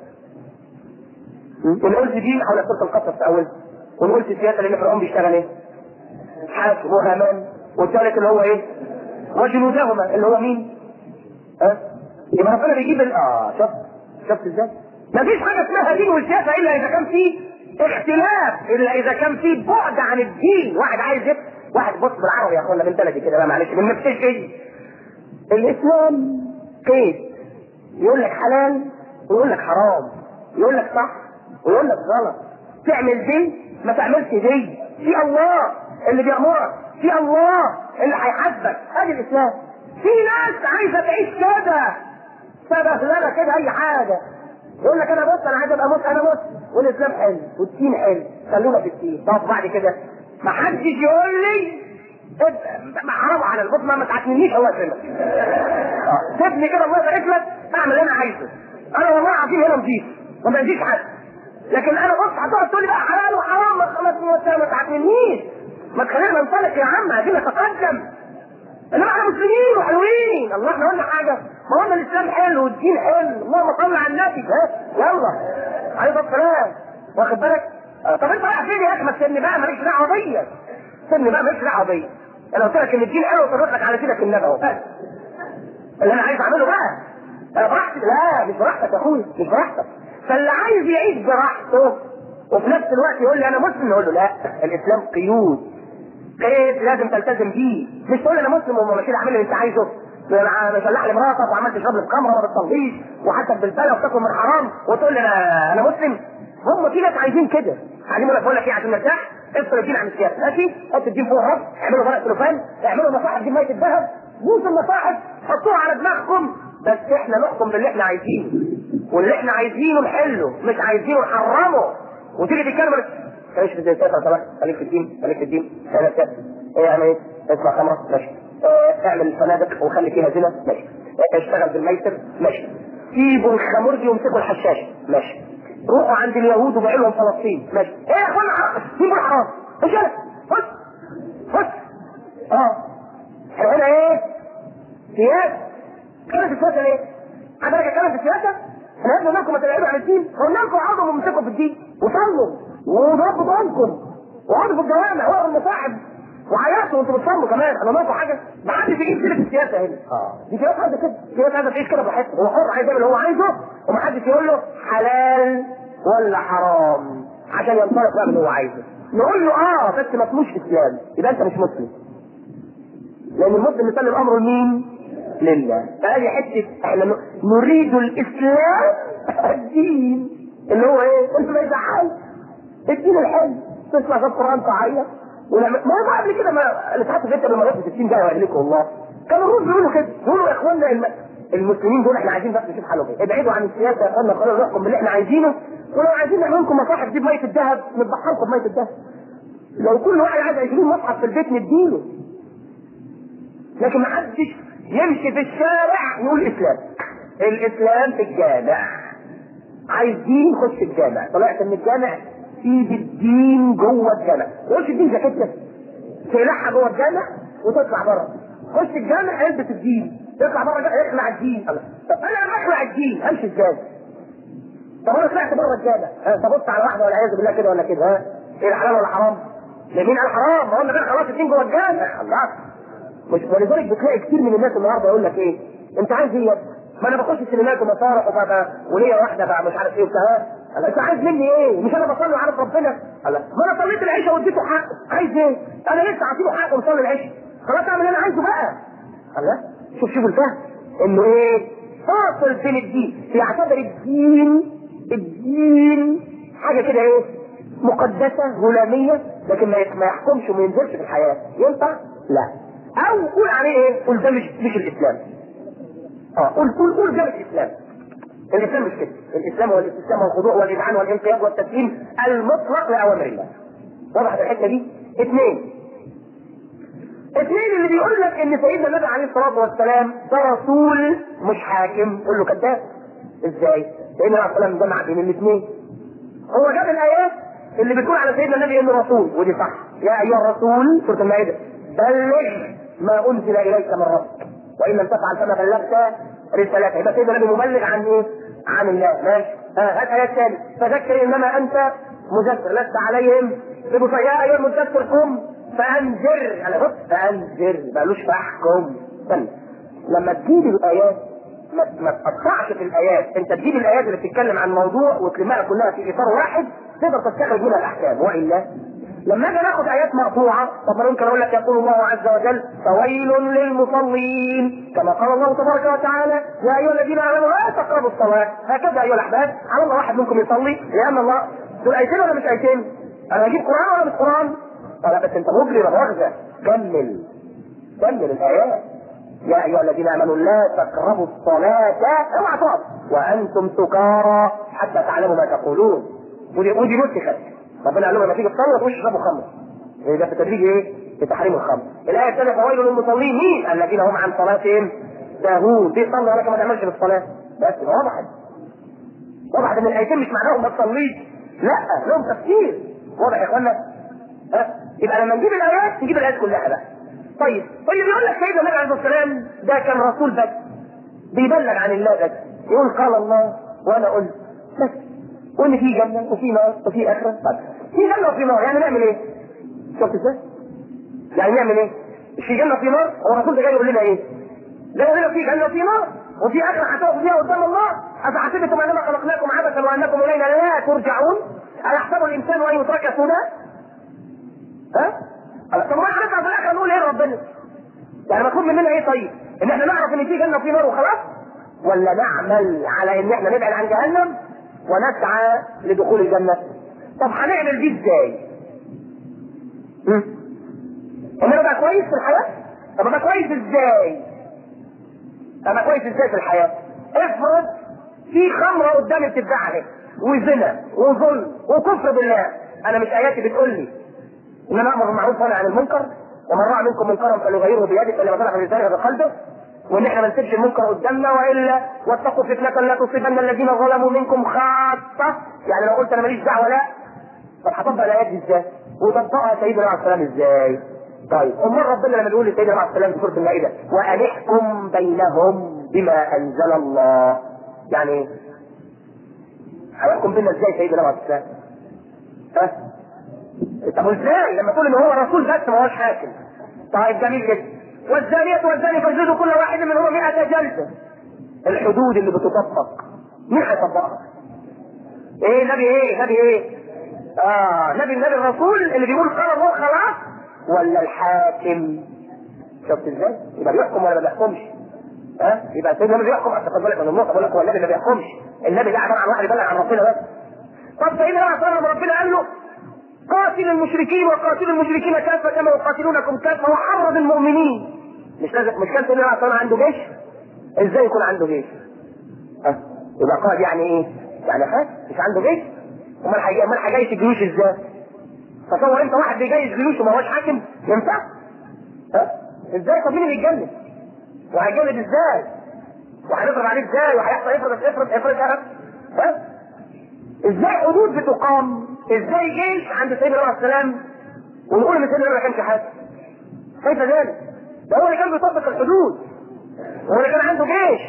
إن قلت دين حول سورة القصص في أول وإن قلت سياسة لأن فرعون بيشتغل إيه؟ حاكم وهامان والثالث اللي هو إيه؟ وجنودهما اللي هو مين؟ ها؟ يبقى ربنا بيجيب ال... آه شفت شفت إزاي؟ مفيش حاجة اسمها دين والسياسة إلا إذا كان فيه اختلاف الا اذا كان في بعد عن الدين واحد عايز يبقى واحد بص بالعربي يا اخوانا من بلدي كده بقى معلش من نفس الشيء الاسلام كيف يقول لك حلال ويقول لك حرام يقول لك صح ويقول لك غلط تعمل دي ما تعملش دي في الله اللي بيامرك في الله اللي هيحاسبك ادي الاسلام في ناس عايزه تعيش كده سبهلله كده اي حاجه يقول لك انا بص انا عايز ابقى مسلم انا مسلم والاسلام حلو والدين حلو خلونا في الدين طب بعد كده ما حدش يقول لي ما حرام على البطن ما تعتنيش الله يسلمك سيبني كده الله يبارك لك اعمل اللي انا عايزه انا والله العظيم هنا نضيف ما باذيش حد لكن انا بص هتقعد تقول لي بقى حلال وحرام ما خلاص ما تعتنيش ما تخلينا ننطلق يا عم عايزين نتقدم انما احنا مسلمين وحلوين الله احنا قلنا حاجه ما قلنا الاسلام حلو والدين حلو اللهم صل على النبي ها يلا عليه الصلاه والسلام واخد بالك آه طب انت رايح فين يا اخي ما تسيبني بقى ماليش دعوه بيا سيبني بقى ماليش دعوه بيا انا قلت لك ان الدين حلو وطريق لك على سيدك النبي اهو بس اللي انا عايز اعمله بقى انا براحتي لا مش براحتك يا اخويا مش براحتك فاللي عايز يعيش براحته وفي نفس الوقت يقول لي انا مسلم نقول له لا الاسلام قيود قيد لازم تلتزم بيه مش تقول انا مسلم وما ماشي اعمل اللي انت عايزه مشلح لي مراتك وعمال تشرب لي الخمره وما بتصليش وحتى بالبلا وبتاكل من حرام وتقول لي انا انا مسلم هم في ناس عايزين كده عايزين يقول لك بقول لك ايه عشان نرتاح افصل الدين عن السياسه ماشي حط الدين فوق الراس اعملوا ورق تليفون اعملوا مصاحف دي ميه الذهب بوسوا المصاحف حطوها على دماغكم بس احنا نحكم باللي احنا عايزينه واللي احنا عايزينه نحله مش عايزينه نحرمه وتيجي تتكلم خليك في السياسه طبعا خليك في الدين خليك في الدين انا سياسه ايه يعني ايه اسمع خمره ماشي اه اعمل فنادق وخلي فيها زنا ماشي اه اشتغل بالميسر ماشي سيبوا الخمرجي وامسكوا الحشاش ماشي روحوا عند اليهود وبيعوا لهم فلسطين ماشي ايه يا اخوانا سيبوا الحرام مش انا بص بص اه احنا هنا ايه سياسه كلمة السياسه ليه؟ حضرتك اتكلم في السياسه؟ احنا قلنا لكم ما تبعدوا عن الدين قلنا لكم اقعدوا وامسكوا في الدين وصلوا وربوا عنكم وقعدوا في الجوامع وقعدوا المصاحب وعيطوا وانتوا بتصلوا كمان انا لكم حاجه ما حدش يجيب سيره السياسه هنا اه دي سياسه عايزه كده سياسه عايزه تعيش كده براحتها هو حر عايز يعمل اللي هو عايزه وما حدش يقول له حلال ولا حرام عشان ينطلق بقى من اللي هو عايزه نقول له اه بس ما اسموش اسلام يبقى انت مش مسلم لان المسلم يسلم امره لمين؟ لله فهذه حته احنا ن- نريد الاسلام الدين اللي هو ايه؟ انت ما يزعلش الدين الحلو تسمع في القران تعيط ولما ما هو قبل كده ما اللي ساعات انت لما رحت 60 جاي واهلكم والله كانوا الروس بيقولوا كده بيقولوا يا اخوانا الم- المسلمين دول احنا عايزين بس نشوف حالهم ايه ابعدوا عن السياسه يا اخوانا خلينا نحكم باللي احنا عايزينه ولو عايزين نعمل لكم مصاحف تجيب ميه الذهب نذبحها لكم بميه الذهب لو كل واحد عايز 20 مصحف في البيت نديله لكن ما حدش يمشي في الشارع يقول اسلام الاسلام في الجامع عايز دين خش الجامع طلعت من الجامع سيب الدين جوه الجامع خش الدين زي كده تقلعها جوه الجامع وتطلع بره خش الجامع البس الدين تطلع بره الجامع اخلع الدين طب انا لما اخلع الدين امشي ازاي؟ طب انا طلعت بره الجامع ها، تبص على واحده والعياذ بالله كده ولا كده ها ايه الحلال ولا حرام؟ لمين قال حرام؟ ما هو النبي خلاص الدين جوه الجامع الله مش ولذلك بتلاقي كتير من الناس النهارده يقول لك ايه؟ انت عايز ايه يا ابني؟ ما انا بخش سينمات ومسارح وبقى وليا واحده بقى مش عارف ايه وبتاع قال انت عايز مني ايه؟ مش انا بصلي وعارف ربنا؟ قال لا. ما انا صليت العشاء واديته حق عايز ايه؟ انا لسه هعطيله حق ومصلي العشاء خلاص اعمل اللي انا عايزه بقى قال لا شوف شوف الفهم انه ايه؟ فاصل بين الدين يعتبر الدين الدين حاجه كده ايه؟ مقدسه هلاميه لكن ما ما يحكمش وما ينزلش في الحياه ينفع؟ لا او قول عليه ايه؟ قول ده مش مش الاسلام اه قول قول قول ده مش الاسلام الاسلام مش كده الاسلام هو الاستسلام والخضوع والاذعان والانقياد والتسليم المطلق لاوامر الله وضحت الحته دي اثنين اثنين اللي بيقول لك ان سيدنا النبي عليه الصلاه والسلام ده رسول مش حاكم قول له كذاب ازاي؟ سيدنا عليه الصلاه والسلام جمع بين الاثنين هو جاب الايات اللي بتقول على سيدنا النبي انه رسول ودي صح يا ايها الرسول سوره المائده بلغ ما انزل اليك من ربك وان لم تفعل فما بلغت رسالته يبقى سيدنا النبي مبلغ عن ايه؟ عن الله ماشي ها هات ايات ثانيه فذكر انما انت مذكر لست عليهم بمسيطر يا ايها المذكر قم فانذر انا بص فانذر ما قالوش فاحكم استنى لما تجيب الايات ما ما تقطعش في الايات انت تجيب الايات اللي بتتكلم عن موضوع وتلمها كلها في اطار واحد تقدر تستخرج منها الاحكام والا لما اجي ناخد ايات مقطوعه طب ما ممكن اقول لك يقول الله عز وجل فويل للمصلين كما قال الله تبارك وتعالى يا ايها الذين امنوا لا تقربوا الصلاه هكذا ايها الاحباب على الله واحد منكم يصلي لان الله دول ايتين ولا مش ايتين؟ انا هجيب قران ولا مش قران؟ لا بس انت مجري لا مؤاخذه كمل كمل الايات يا ايها الذين امنوا لا تقربوا الصلاه اوعى تقف وانتم سكارى حتى تعلموا ما تقولون ودي ودي نسخت ربنا قال لهم لما تيجي تصلوا تخش تشربوا خمر إيه ده في تدريج ايه؟ في تحريم الخمر الايه الثانيه فويل للمصلين مين؟ الذين هم عن صلاتهم ساهون دي صلوا ولكن ما تعملش في الصلاه بس وضحت وضحت ان الايتين مش معناهم ما تصليش لا لهم تفسير واضح يا اخوانا ها يبقى لما نجيب الايات نجيب الايات كلها بقى طيب واللي بيقول لك سيدنا النبي عليه الصلاه والسلام ده كان رسول بس بيبلغ عن الله بس يقول قال الله وانا قلت بس وان في جنه وفي نار وفي اخره طب في جنه وفي نار يعني نعمل ايه؟ شفت ازاي؟ يعني نعمل ايه؟ مش في جنه وفي نار هو الرسول ده جاي يقول لنا ايه؟ ده يقول لنا في جنه وفي نار وفي اخره هتقفوا فيها قدام الله افحسبتم انما خلقناكم عبثا وانكم الينا لا ترجعون ايحسب الانسان ان يترك سدى؟ ها؟ طب ما احنا في الاخر نقول ايه ربنا؟ يعني مطلوب مننا ايه طيب؟ ان احنا نعرف ان في جنه وفي نار وخلاص؟ ولا نعمل على ان احنا نبعد عن جهنم ونسعى لدخول الجنه؟ طب هنعمل دي ازاي؟ هم؟ ان انا ابقى كويس في الحياه؟ طب ابقى كويس ازاي؟ ابقى كويس ازاي في الحياه؟ افرض في خمره قدامي بتتباع اهي وزنا وظلم وكفر بالله انا مش اياتي بتقول لي ان انا امر بالمعروف وانهى عن المنكر ومن راى منكم منكرا فليغيره بيده فلما طلع من ذلك بقلبه وان احنا ما نسيبش المنكر قدامنا والا واتقوا فتنه لا تصيبن الذين ظلموا منكم خاصه يعني لو قلت انا ماليش دعوه لا طب هطبق الايات دي ازاي؟ وطبقها سيدنا عليه السلام ازاي؟ طيب امال ربنا لما بيقول لسيدنا عليه السلام في سوره المائده وان احكم بينهم بما انزل الله يعني ايه؟ هيحكم بينا ازاي سيدنا عليه السلام؟ ها؟ طب ازاي لما تقول ان هو رسول بس ما هوش حاكم طيب جميل جدا والزانية والزاني فاجلدوا كل واحد منهما 100 جلدة الحدود اللي بتطبق مين هيطبقها؟ ايه نبي ايه نبي ايه؟ اه نبي النبي الرسول اللي بيقول قال الله خلاص ولا الحاكم شفت ازاي؟ يبقى بيحكم ولا ما بيحكمش؟ ها؟ يبقى سيدنا النبي بيحكم اصل خد بالك من النقطه بقول لك هو النبي ما بيحكمش النبي ده عباره عن واحد يبلغ عن ربنا بس طب سيدنا عليه الصلاه ربنا قال له قاتل المشركين وقاتلوا المشركين كافه كما يقاتلونكم كافه وحرض المؤمنين مش لازم مش كان سيدنا عليه الصلاه عنده جيش؟ ازاي يكون عنده جيش؟ ها؟ يبقى قائد يعني ايه؟ يعني حاج مش عنده جيش؟ امال هيجي امال هيجيش الجيوش ازاي؟ تصور انت واحد بيجيش جيوش وما هوش حاكم ينفع؟ ها؟ ازاي طب مين اللي يتجنن؟ وهيجلد ازاي؟ وهنضرب عليه ازاي؟ وهيحصل افرض افرض افرض افرض ها؟ ازاي حدود بتقام؟ ازاي جيش عند سيدنا عليه السلام ونقول ان سيدنا ما كانش حاكم؟ كيف ذلك؟ ده هو اللي كان بيطبق الحدود هو اللي كان عنده جيش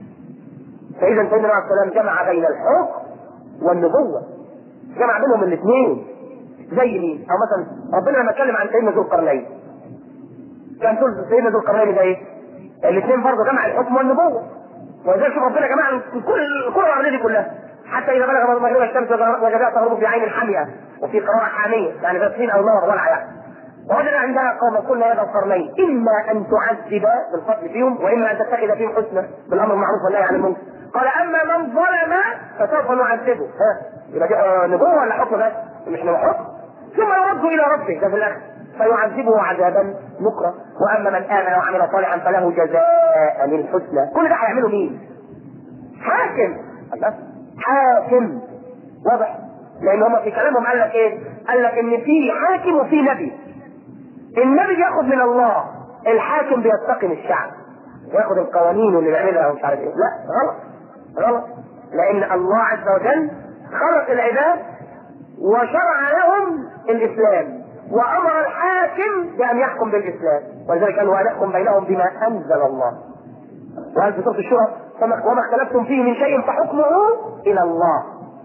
فاذا سيدنا عليه السلام جمع بين الحكم والنبوه جمع بينهم الاثنين زي مين؟ او مثلا ربنا لما اتكلم عن سيدنا ذو القرنين كان تقول سيدنا ذو القرنين ده ايه؟ الاثنين برضه جمع الحكم والنبوه ولذلك شوف ربنا جمع كل كل العمليه دي كلها حتى اذا بلغ مغرب الشمس وجدها تغرب في عين حاميه وفي قراءه حاميه يعني غسلين او نار ولا يعني ووجد عندها قوم قلنا يا ذا القرنين اما ان تعذب بالفضل فيهم واما ان تتخذ فيهم حسنا بالامر المعروف والنهي عن المنكر قال اما من ظلم فسوف نعذبه ها يبقى دي آه، نبوه ولا حكم بس مش نبوه حكم ثم يرد الى ربه ده في الاخر فيعذبه عذابا نكرا واما من امن وعمل صالحا فله جزاء الحسنى كل ده هيعمله مين؟ حاكم الله حاكم واضح لان هم في كلامهم قال لك ايه؟ قال لك ان في حاكم وفي نبي النبي بياخد من الله الحاكم بيستقم الشعب ياخد القوانين اللي بيعملها ومش عارف ايه لا غلط غلط لان الله عز وجل خلق العباد وشرع لهم الاسلام وامر الحاكم بان يحكم بالاسلام ولذلك قال وان يحكم بينهم بما انزل الله وقال في سوره الشورى فما- وما اختلفتم فيه من شيء فحكمه الى الله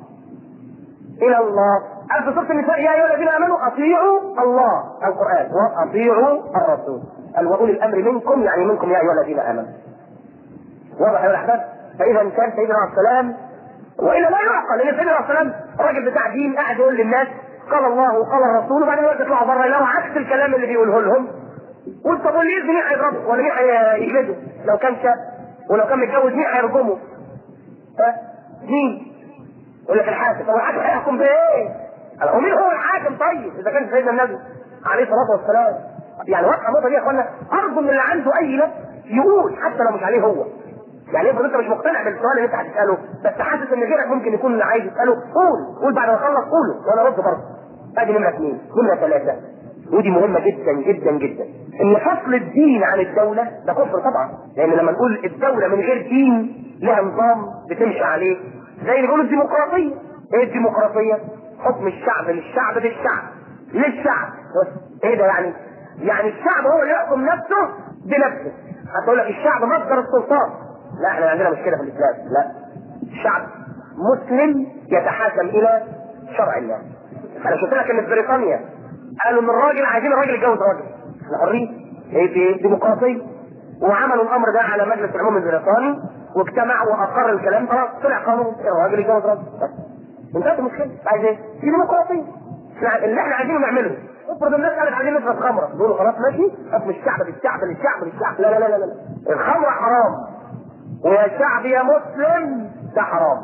الى الله قال في سوره النساء يا ايها الذين امنوا اطيعوا الله القران واطيعوا الرسول قال واولي الامر منكم يعني منكم يا ايها الذين امنوا واضح يا الاحباب فاذا كان سيدنا عليه السلام والا لا يعقل لان سيدنا عليه السلام راجل بتاع دين قاعد يقول للناس قال الله وقال الرسول وبعدين يقعد يطلعوا بره يلاقوا عكس الكلام اللي بيقوله لهم وانت طب واللي يأذي مين هيضربه ولا مين هيجلده لو كان شاب ولو كان متجوز مين هيرجمه ها مين يقول لك الحاكم طب الحاكم هيحكم بايه؟ قال ومين هو الحاكم طيب اذا كان سيدنا النبي عليه الصلاه والسلام يعني واضحه النقطه دي يا اخوانا ارجو من اللي عنده اي نفس يقول حتى لو مش عليه هو يعني افرض انت مش مقتنع بالسؤال اللي انت هتساله بس حاسس ان غيرك ممكن يكون اللي عايز يساله قول قول بعد ما اخلص قوله وانا ارد برضه ادي نمره اثنين نمره ثلاثه ودي مهمه جدا جدا جدا ان فصل الدين عن الدوله ده كفر طبعا لان لما نقول الدوله من غير دين لها نظام بتمشي عليه زي اللي بيقولوا الديمقراطيه ايه الديمقراطيه؟ حكم الشعب للشعب بالشعب للشعب ايه ده يعني؟ يعني الشعب هو اللي يحكم نفسه بنفسه هتقول لك الشعب مصدر السلطان لا احنا عندنا مشكله في الاسلام لا الشعب مسلم يتحاكم الى شرع الله انا شفت لك ان في بريطانيا قالوا ان الراجل عايزين الراجل يتجوز راجل احنا حرين ايه في ديمقراطيه وعملوا الامر ده على مجلس العموم البريطاني واجتمع واقر الكلام خلاص طلع قانون الراجل يتجوز راجل بس انتهت المشكله عايز ايه؟ في ديمقراطيه احنا- اللي احنا عايزينه نعمله افرض الناس قالت عايزين نشرب خمره نقول خلاص ماشي حكم الشعب للشعب للشعب للشعب لا لا لا لا لا الخمره حرام ويا شعب يا مسلم ده حرام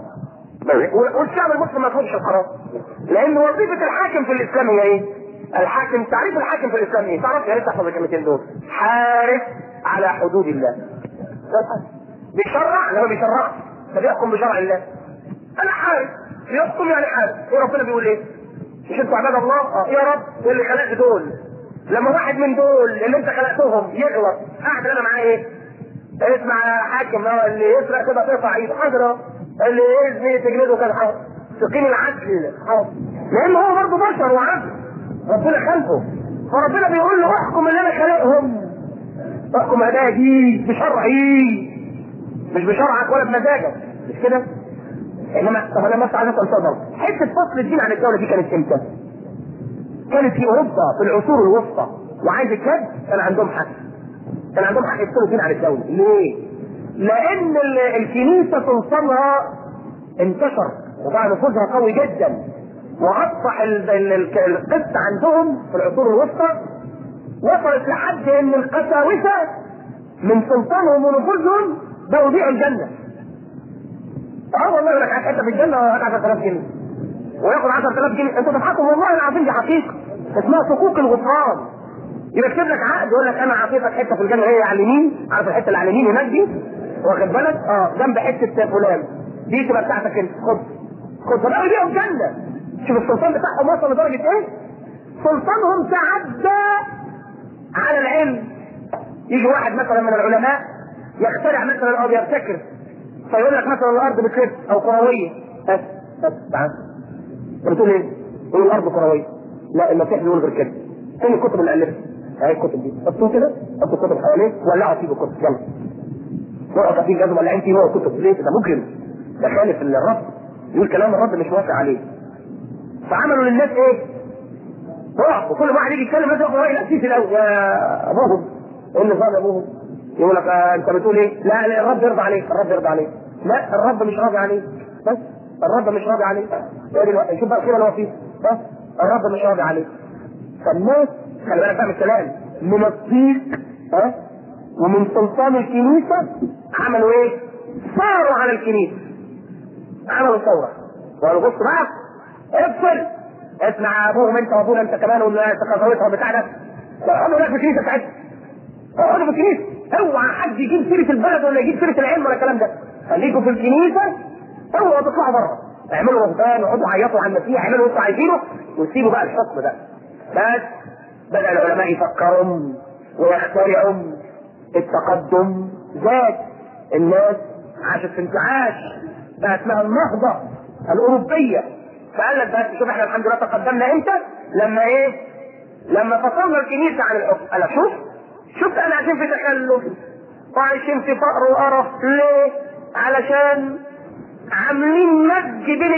والشعب المسلم ما يطلبش الحرام لان وظيفه الحاكم في الاسلام هي ايه؟ الحاكم تعريف الحاكم في الاسلام ايه؟ تعرف يا ريت تحفظ الكلمتين دول حارس على حدود الله ده الحاكم. بيشرع لا ما بيشرعش ده بيحكم بشرع الله انا حارس يحكم يعني حارس ايه ربنا بيقول ايه؟ مش انتوا عباد الله؟ اه يا رب إيه اللي خلقت دول لما واحد من دول اللي انت خلقتهم يغلط قاعد انا معاه ايه؟ اسمع يا حاكم اه اللي يسرق كده تقطع ايده حاضر اه. اللي يزني تجلده كده حاضر تقيم العدل حاضر لان هو برضه بشر وعبد ربنا خلقه فربنا بيقول له احكم اللي انا خلقهم احكم اداء دي بشرعي مش بشرعك ولا بمزاجك مش كده؟ انما طب انا بس عايز اسال سؤال برضه. حته فصل الدين عن الدوله دي كانت امتى؟ كانت في اوروبا في العصور الوسطى وعايز الكذب كان عندهم حق كان عندهم حق يفصلوا الدين عن الدوله ليه؟ لان ال- الكنيسه سلطانها انتشر وبقى نفوذها قوي جدا واصبح ال- ال- ال- القسط عندهم في العصور الوسطى وصلت لحد ان القساوسه من سلطانهم ونفوذهم بقوا يبيعوا الجنه اه والله يقول لك عايز حته في الجنه هات 10000 جنيه وياخد 10000 جنيه انتوا بتضحكوا والله العظيم دي حقيقه اسمها حقوق الغفران يكتب لك عقد يقول لك انا عطيتك حته في الجنه هي على اليمين عارف الحته اللي على اليمين هناك دي واخد بالك اه جنب حته فلان دي تبقى بتاعتك انت خد خد فبقوا يبيعوا الجنه شوف السلطان بتاعهم وصل لدرجه ايه؟ سلطانهم تعدى على العلم يجي واحد مثلا من العلماء يخترع مثلا او يبتكر فيقول لك مثلا الارض بتلف او كرويه بس بس تعال انت بتقول ايه؟ تقول الارض كرويه لا المسيح بيقول غير كده فين الكتب اللي الفها؟ اهي الكتب دي حطوه كده حطوا الكتب حواليه ولعوا فيه بالكتب يلا نقعد فيه جزمه ولعين فيه هو كتب ليه؟ ده مجرم ده خالف الرب يقول كلام الرب مش موافق عليه فعملوا للناس ايه؟ رعب وكل واحد يجي يتكلم مثلا هو الاسيس الاول يا ابوهم ايه النظام يا ابوهم؟ يقول لك آه انت بتقول ايه؟ لا لا الرب يرضى عليك الرب يرضى عليك لا الرب مش راضي عليك بس الرب مش راضي عليك شوف بقى الصوره اللي هو فيها بس الرب مش راضي عليك فالناس خلي بالك بقى من الكلام من الضيق ها ومن سلطان الكنيسه عملوا ايه؟ صاروا على الكنيسه عملوا ثوره وقالوا بص بقى افصل اسمع ابوهم انت وابونا انت كمان والتقاطوتها بتاع ده اقعدوا هناك في الكنيسه بتاعتكم اقعدوا في الكنيسه اوعى حد يجيب سيره البلد ولا يجيب سيره العلم ولا الكلام ده خليكم في الكنيسه اوعوا تطلعوا بره اعملوا رهبان وقعدوا عيطوا على المسيح اعملوا اللي انتوا عايزينه وسيبوا بقى الحكم ده بس بدا العلماء يفكروا ويخترعوا التقدم زاد الناس عاشت في انتعاش بقى اسمها النهضه الاوروبيه فقال لك بس شوف احنا الحمد لله تقدمنا امتى؟ لما ايه؟ لما فصلنا الكنيسه عن الحكم قال لك شوف شفت انا عايشين في تخلف وعايشين في فقر وقرف ليه؟ علشان عاملين مزج بين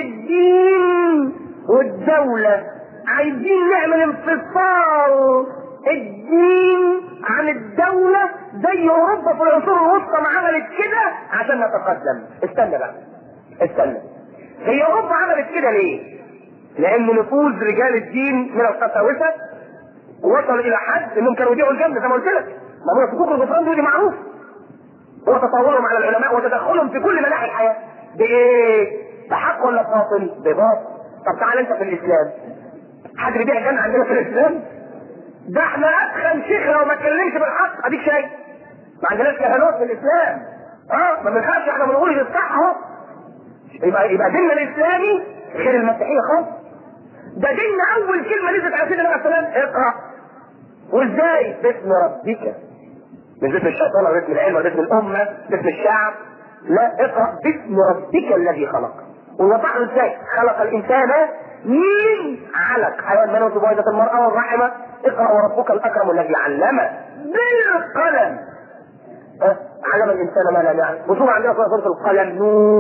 الدين والدولة عايزين نعمل انفصال الدين عن الدولة زي اوروبا في العصور الوسطى ما عملت كده عشان نتقدم استنى بقى استنى هي اوروبا عملت كده ليه؟ لان نفوذ رجال الدين من القساوسه وصل الى حد انهم كانوا يبيعوا الجنه زي ما قلت لك ما هو حقوق الغفران دي معروف هو تطاولهم على العلماء وتدخلهم في كل مناحي الحياه بايه؟ بحق ولا باطل؟ بباطل طب تعال انت في الاسلام حد بيبيع الجنه عندنا في الاسلام؟ ده احنا ادخل شيخ لو ما اتكلمش بالحق اديك شايف ما عندناش كهنوت في الاسلام اه ما بنخافش احنا بنقول اللي الصح اهو يبقى يبقى ديننا الاسلامي غير المسيحيه خالص ده ديننا اول كلمه نزلت على سيدنا عليه السلام اقرا وازاي باسم ربك مش باسم الشيطان ولا باسم العلم ولا باسم الامه باسم الشعب لا اقرا باسم ربك الذي خلق ووضح له ازاي خلق الانسان من علق حيوان منوي بويضة المرأة والرحمة اقرأ وربك الأكرم الذي علم بالقلم أه؟ علم الإنسان ما لم يعلم وشوف عندنا سورة القلم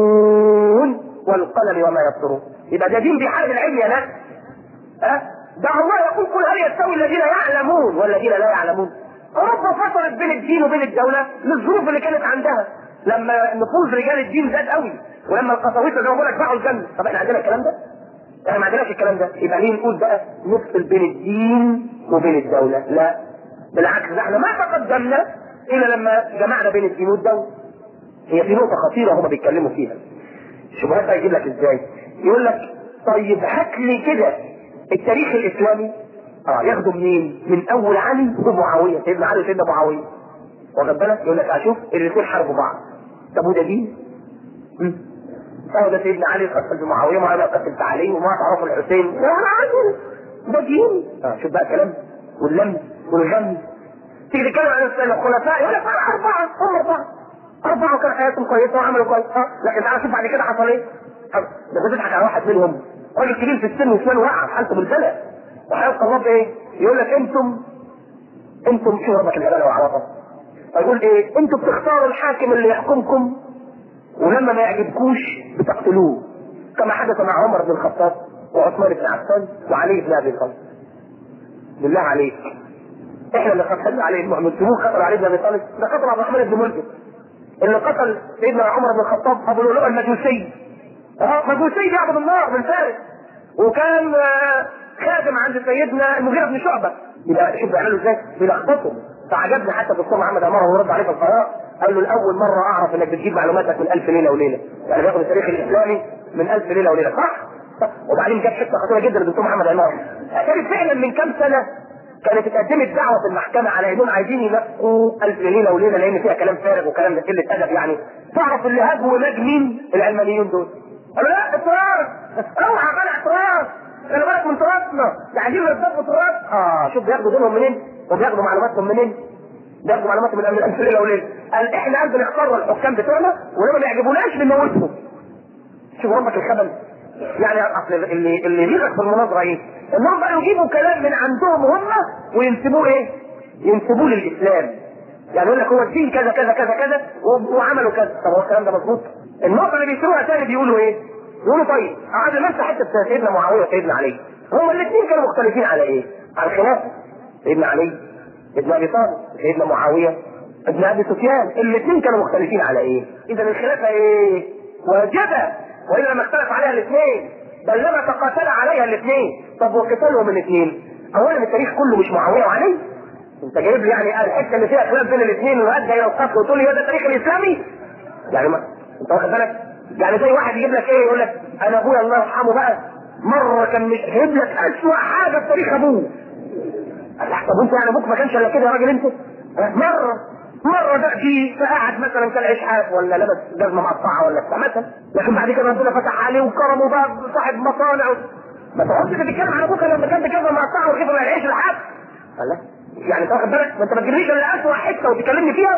نون والقلم وما يبصرون يبقى ده دين بيحارب العلم يا ناس أه؟ ده الله يقول قل هل يستوي الذين يعلمون والذين لا يعلمون اوروبا فصلت بين الدين وبين الدوله للظروف اللي كانت عندها لما نفوذ رجال الدين زاد قوي ولما القساوسه زي ما بقول لك باعوا الجنه طب احنا عندنا الكلام ده؟ احنا ما عندناش الكلام ده يبقى ليه نقول بقى نفصل بين الدين وبين الدوله لا بالعكس ده احنا ما تقدمنا الا لما جمعنا بين الدين والدوله هي في نقطه خطيره هما بيتكلموا فيها الشبهات بقى يجيب لك ازاي يقول لك طيب هات لي كده التاريخ الاسلامي اه ياخده منين؟ من اول علي ومعاويه سيدنا علي وسيدنا معاويه واخد بالك؟ يقول لك اشوف الاثنين حاربوا بعض طب وده دين؟ فهو ده سيدنا علي قتل بمعاويه معاويه قتل علي وما تعرف الحسين يا راجل ده دين اه شوف بقى كلام واللم والغم تيجي تتكلم عن الخلفاء يقول لك اربعه هم اربعه اربعه وكان حياتهم كويسه وعملوا كويس اه لكن تعالى شوف بعد كده حصل ايه؟ ده كنت تضحك على واحد منهم راجل كبير في السن وشمال وقع حالته بالبلد وهيبقى الله بايه؟ يقول لك انتم انتم شو ربك الهلاله وعوضه فيقول ايه؟ انتم بتختاروا الحاكم اللي يحكمكم ولما ما يعجبكوش بتقتلوه كما حدث مع عمر بن الخطاب وعثمان بن عفان وعلي بن ابي طالب بالله عليك احنا اللي قتلنا علي بن المسلمون قتلوا علي بن ابي طالب ده قتل عبد الرحمن بن ملجم اللي قتل سيدنا عمر بن الخطاب ابو لؤلؤ المجوسي اه مجوسي بيعبد النار من فارس وكان خادم عند سيدنا المغيرة بن شعبة يبقى شوف بيعملوا ازاي بيلخبطوا فعجبني حتى الدكتور محمد عمار وهو رد عليه في القناه قال له لاول مره اعرف انك بتجيب معلوماتك من الف ليله وليله يعني بياخد التاريخ الاسلامي من الف ليله وليله صح؟ صح. وبعدين جاب حته خطيره جدا للدكتور محمد عمار كانت فعلا من كام سنه كانت اتقدمت دعوه في المحكمه على انهم عايزين ينقوا الف ليله وليله لان فيها كلام فارغ وكلام ده قله ادب يعني تعرف اللي هاجوا وناج مين العلمانيين دول قالوا لا اعتراض اوعى بقى اعتراض خلي بالك من تراثنا ده عايزين يرتبوا تراث اه شوف بياخدوا دينهم منين وبياخدوا معلوماتهم منين بياخدوا معلوماتهم من الف ليله وليله قال احنا قلب نختار الحكام بتوعنا ولما ما يعجبوناش بنموتهم شوف ربك الخبل يعني اصل اللي اللي يغلق في المناظره ايه؟ انهم بقى يجيبوا كلام من عندهم هم وينسبوه ايه؟ ينسبوه للاسلام يعني يقول لك هو الدين كذا كذا كذا كذا و- وعملوا كذا طب هو الكلام ده مظبوط؟ النقطه اللي بيسيروها تاني بيقولوا ايه؟ يقولوا طيب قعدوا نفس حته سيدنا معاويه وسيدنا علي هما الاثنين كانوا مختلفين على ايه؟ على الخلافه سيدنا علي ابن ابي طالب سيدنا معاويه ابن ابي سفيان الاثنين كانوا مختلفين على ايه؟ اذا الخلافه ايه؟ واجبه والا ما اختلف عليها الاثنين بل لما تقاتل عليها الاثنين طب وقتالهم الاثنين اولا التاريخ كله مش معاويه وعلي انت جايب لي يعني الحته اللي فيها خلاف بين الاثنين وادى الى القتل وتقول لي ده التاريخ الاسلامي يعني ما انت واخد بالك يعني زي واحد يجيب لك ايه يقول لك انا ابويا الله يرحمه بقى مره كان مش جايب لك اسوء حاجه في تاريخ ابوه قال لك طب انت يعني ابوك ما كانش الا كده يا راجل انت مره مره ده في فقعد مثلا كان اشحاف ولا لبس جزمه مقطعه ولا بتاع مثلا لكن بعد كده ربنا فتح عليه وكرمه بقى صاحب مصانع و... ما تقعدش تتكلم عن ابوك لما كان بجزمه مقطعه وكيف ما يعيش لحد قال لك يعني انت واخد بالك ما انت ما تجيبليش الا اسوء حته وتكلمني فيها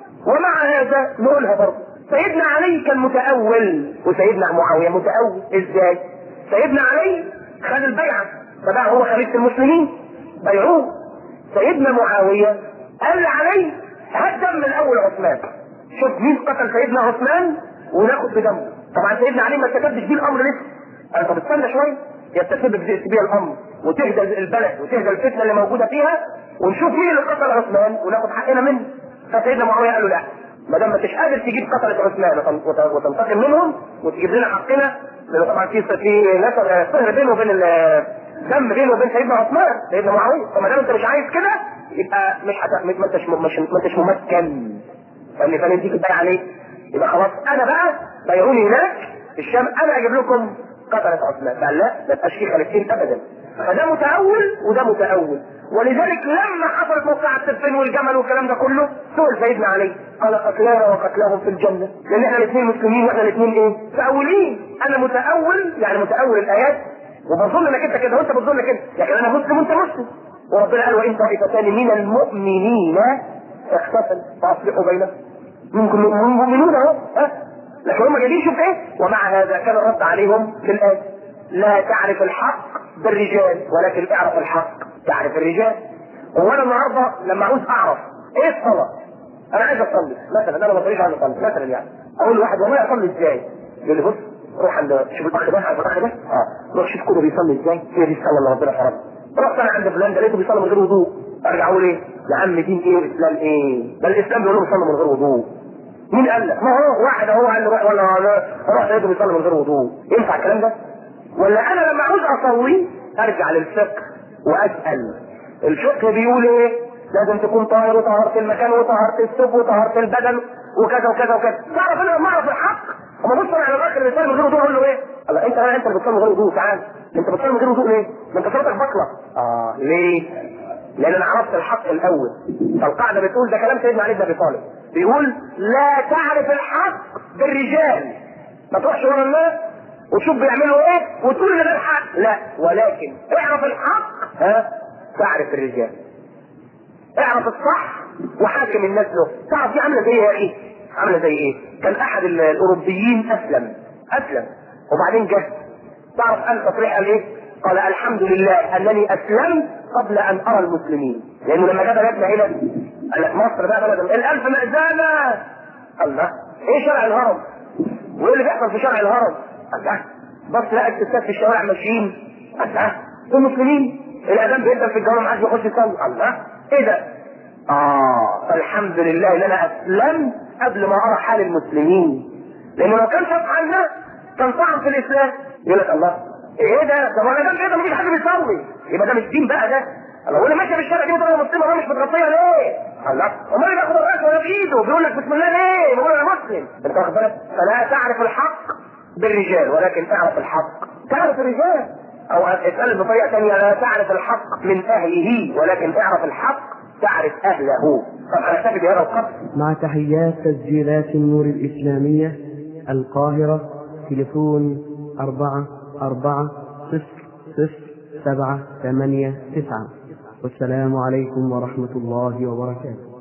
ومع هذا نقولها برضه سيدنا علي كان متأول وسيدنا معاوية متأول ازاي؟ سيدنا علي خد البيعة فبقى هو خليفة المسلمين بيعوه سيدنا معاوية قال علي هات دم الاول عثمان شوف مين قتل سيدنا عثمان وناخد بدمه طبعا سيدنا علي ما استفدش بيه الامر لسه انا طب استنى شويه يستفيد بيه الامر وتهدى البلد وتهدى الفتنه اللي موجوده فيها ونشوف مين اللي قتل عثمان وناخد حقنا منه فسيدنا معاويه قال له لا ما دام ما انتش قادر تجيب قتله عثمان وتن- وت- وتنتقم منهم وتجيب لنا حقنا لان طبعا في في نسب صهر بينه وبين ال- دم بينه وبين سيدنا عثمان سيدنا معاويه فما دام انت مش عايز كده يبقى مش حت... ما انتش م- مش ما انتش ممكن فاللي كان يديك البيع عليه يبقى خلاص انا بقى بيعوني هناك في الشام انا اجيب لكم قتلة عثمان قال لا ما تبقاش فيه خليفتين ابدا فده متأول وده متأول ولذلك لما حصلت موقعة السفين والجمل والكلام ده كله سئل سيدنا علي قال قتلانا وقتلاهم في الجنة لان احنا الاثنين مسلمين واحنا الاثنين ايه؟ متأولين انا متأول يعني متأول الايات وبظن انك انت كده وانت بتظن كده لكن انا مسلم وانت مسلم وربنا قال وان طائفتان من المؤمنين اختتلوا فاصلحوا بينهم منكم مؤمنون اهو ها لكن هم جايين شوف ايه ومع هذا كان الرد عليهم بالآية لا تعرف الحق بالرجال ولكن اعرف الحق تعرف الرجال هو انا النهارده لما عاوز اعرف ايه الصلاه انا عايز اصلي مثلا انا ما بصليش عايز اصلي مثلا يعني اقول لواحد والله اصلي ازاي يقول لي بص روح عند شوف الاخ ده عارف الاخ ده اه روح شوف كله بيصلي ازاي هي دي الصلاه اللي ربنا فرضها رحت انا عند فلان ده لقيته بيصلي من غير وضوء ارجع اقول ايه يا عم دين ايه الاسلام ايه ده الاسلام بيقول لهم صلوا من غير وضوء مين قال لك؟ ما هو واحد اهو قال لي روح ولا ولا روح لقيته بيصلي من غير وضوء ينفع الكلام ده؟ ولا انا لما عاوز اصلي ارجع للفقه واسال الفقه بيقول ايه؟ لازم تكون طاهر وطهرت المكان وطهرت الثوب وطهرت البدن وكذا وكذا وكذا تعرف انا لما اعرف الحق اما بص على الاخر اللي بيصلي من غير وضوء اقول له ايه؟ الله انت انت اللي بتصلي من غير وضوء تعال انت بتصلي من غير وضوء ليه؟ ما انت صلاتك بطله اه ليه؟ لان انا عرفت الحق الاول فالقاعده بتقول ده كلام سيدنا علي بن ابي طالب بيقول لا تعرف الحق بالرجال ما تروحش ورا الناس وتشوف بيعملوا ايه وتقول ان ده الحق لا ولكن اعرف الحق ها تعرف الرجال اعرف الصح وحاكم الناس له تعرف دي عامله زي ايه يا اخي عامله زي ايه كان احد ال- الاوروبيين اسلم اسلم وبعدين جه تعرف قال تصريح قال ايه قال الحمد لله انني اسلمت قبل ان ارى المسلمين لانه لما جاب بلدنا هنا قال لك مصر بقى بلد الالف مأذنة الله ايه شارع الهرم وايه اللي بيحصل في شارع الهرم الله بص لقى الستات في الشوارع ماشيين الله دول مسلمين الاذان بيبدا في الجامع ما حدش بيخش يصلي الله ايه ده اه الحمد لله ان انا اسلمت قبل ما ارى حال المسلمين لانه لو كان شاف حالنا كان طعن في الاسلام يقول لك الله ايه ده ده ما انا ده كده مفيش حد بيصلي يبقى ده مش دين بقى ده الله واللي ماشيه في الشارع دي بتبقى مسلمه وهي مش متغطيه ليه؟ الله امال اللي بياخد الراس ولا بايده بيقول لك بسم الله ليه؟ بيقول انا مسلم انت واخد بالك؟ فلا تعرف الحق بالرجال ولكن تعرف الحق تعرف الرجال او اسال بطريقه ثانيه لا تعرف الحق من اهله ولكن اعرف الحق تعرف اهله طب هنكتفي بهذا القدر مع تحيات تسجيلات النور الإسلامية القاهرة تليفون أربعة أربعة صفر صفر سبعة ثمانية تسعة والسلام عليكم ورحمة الله وبركاته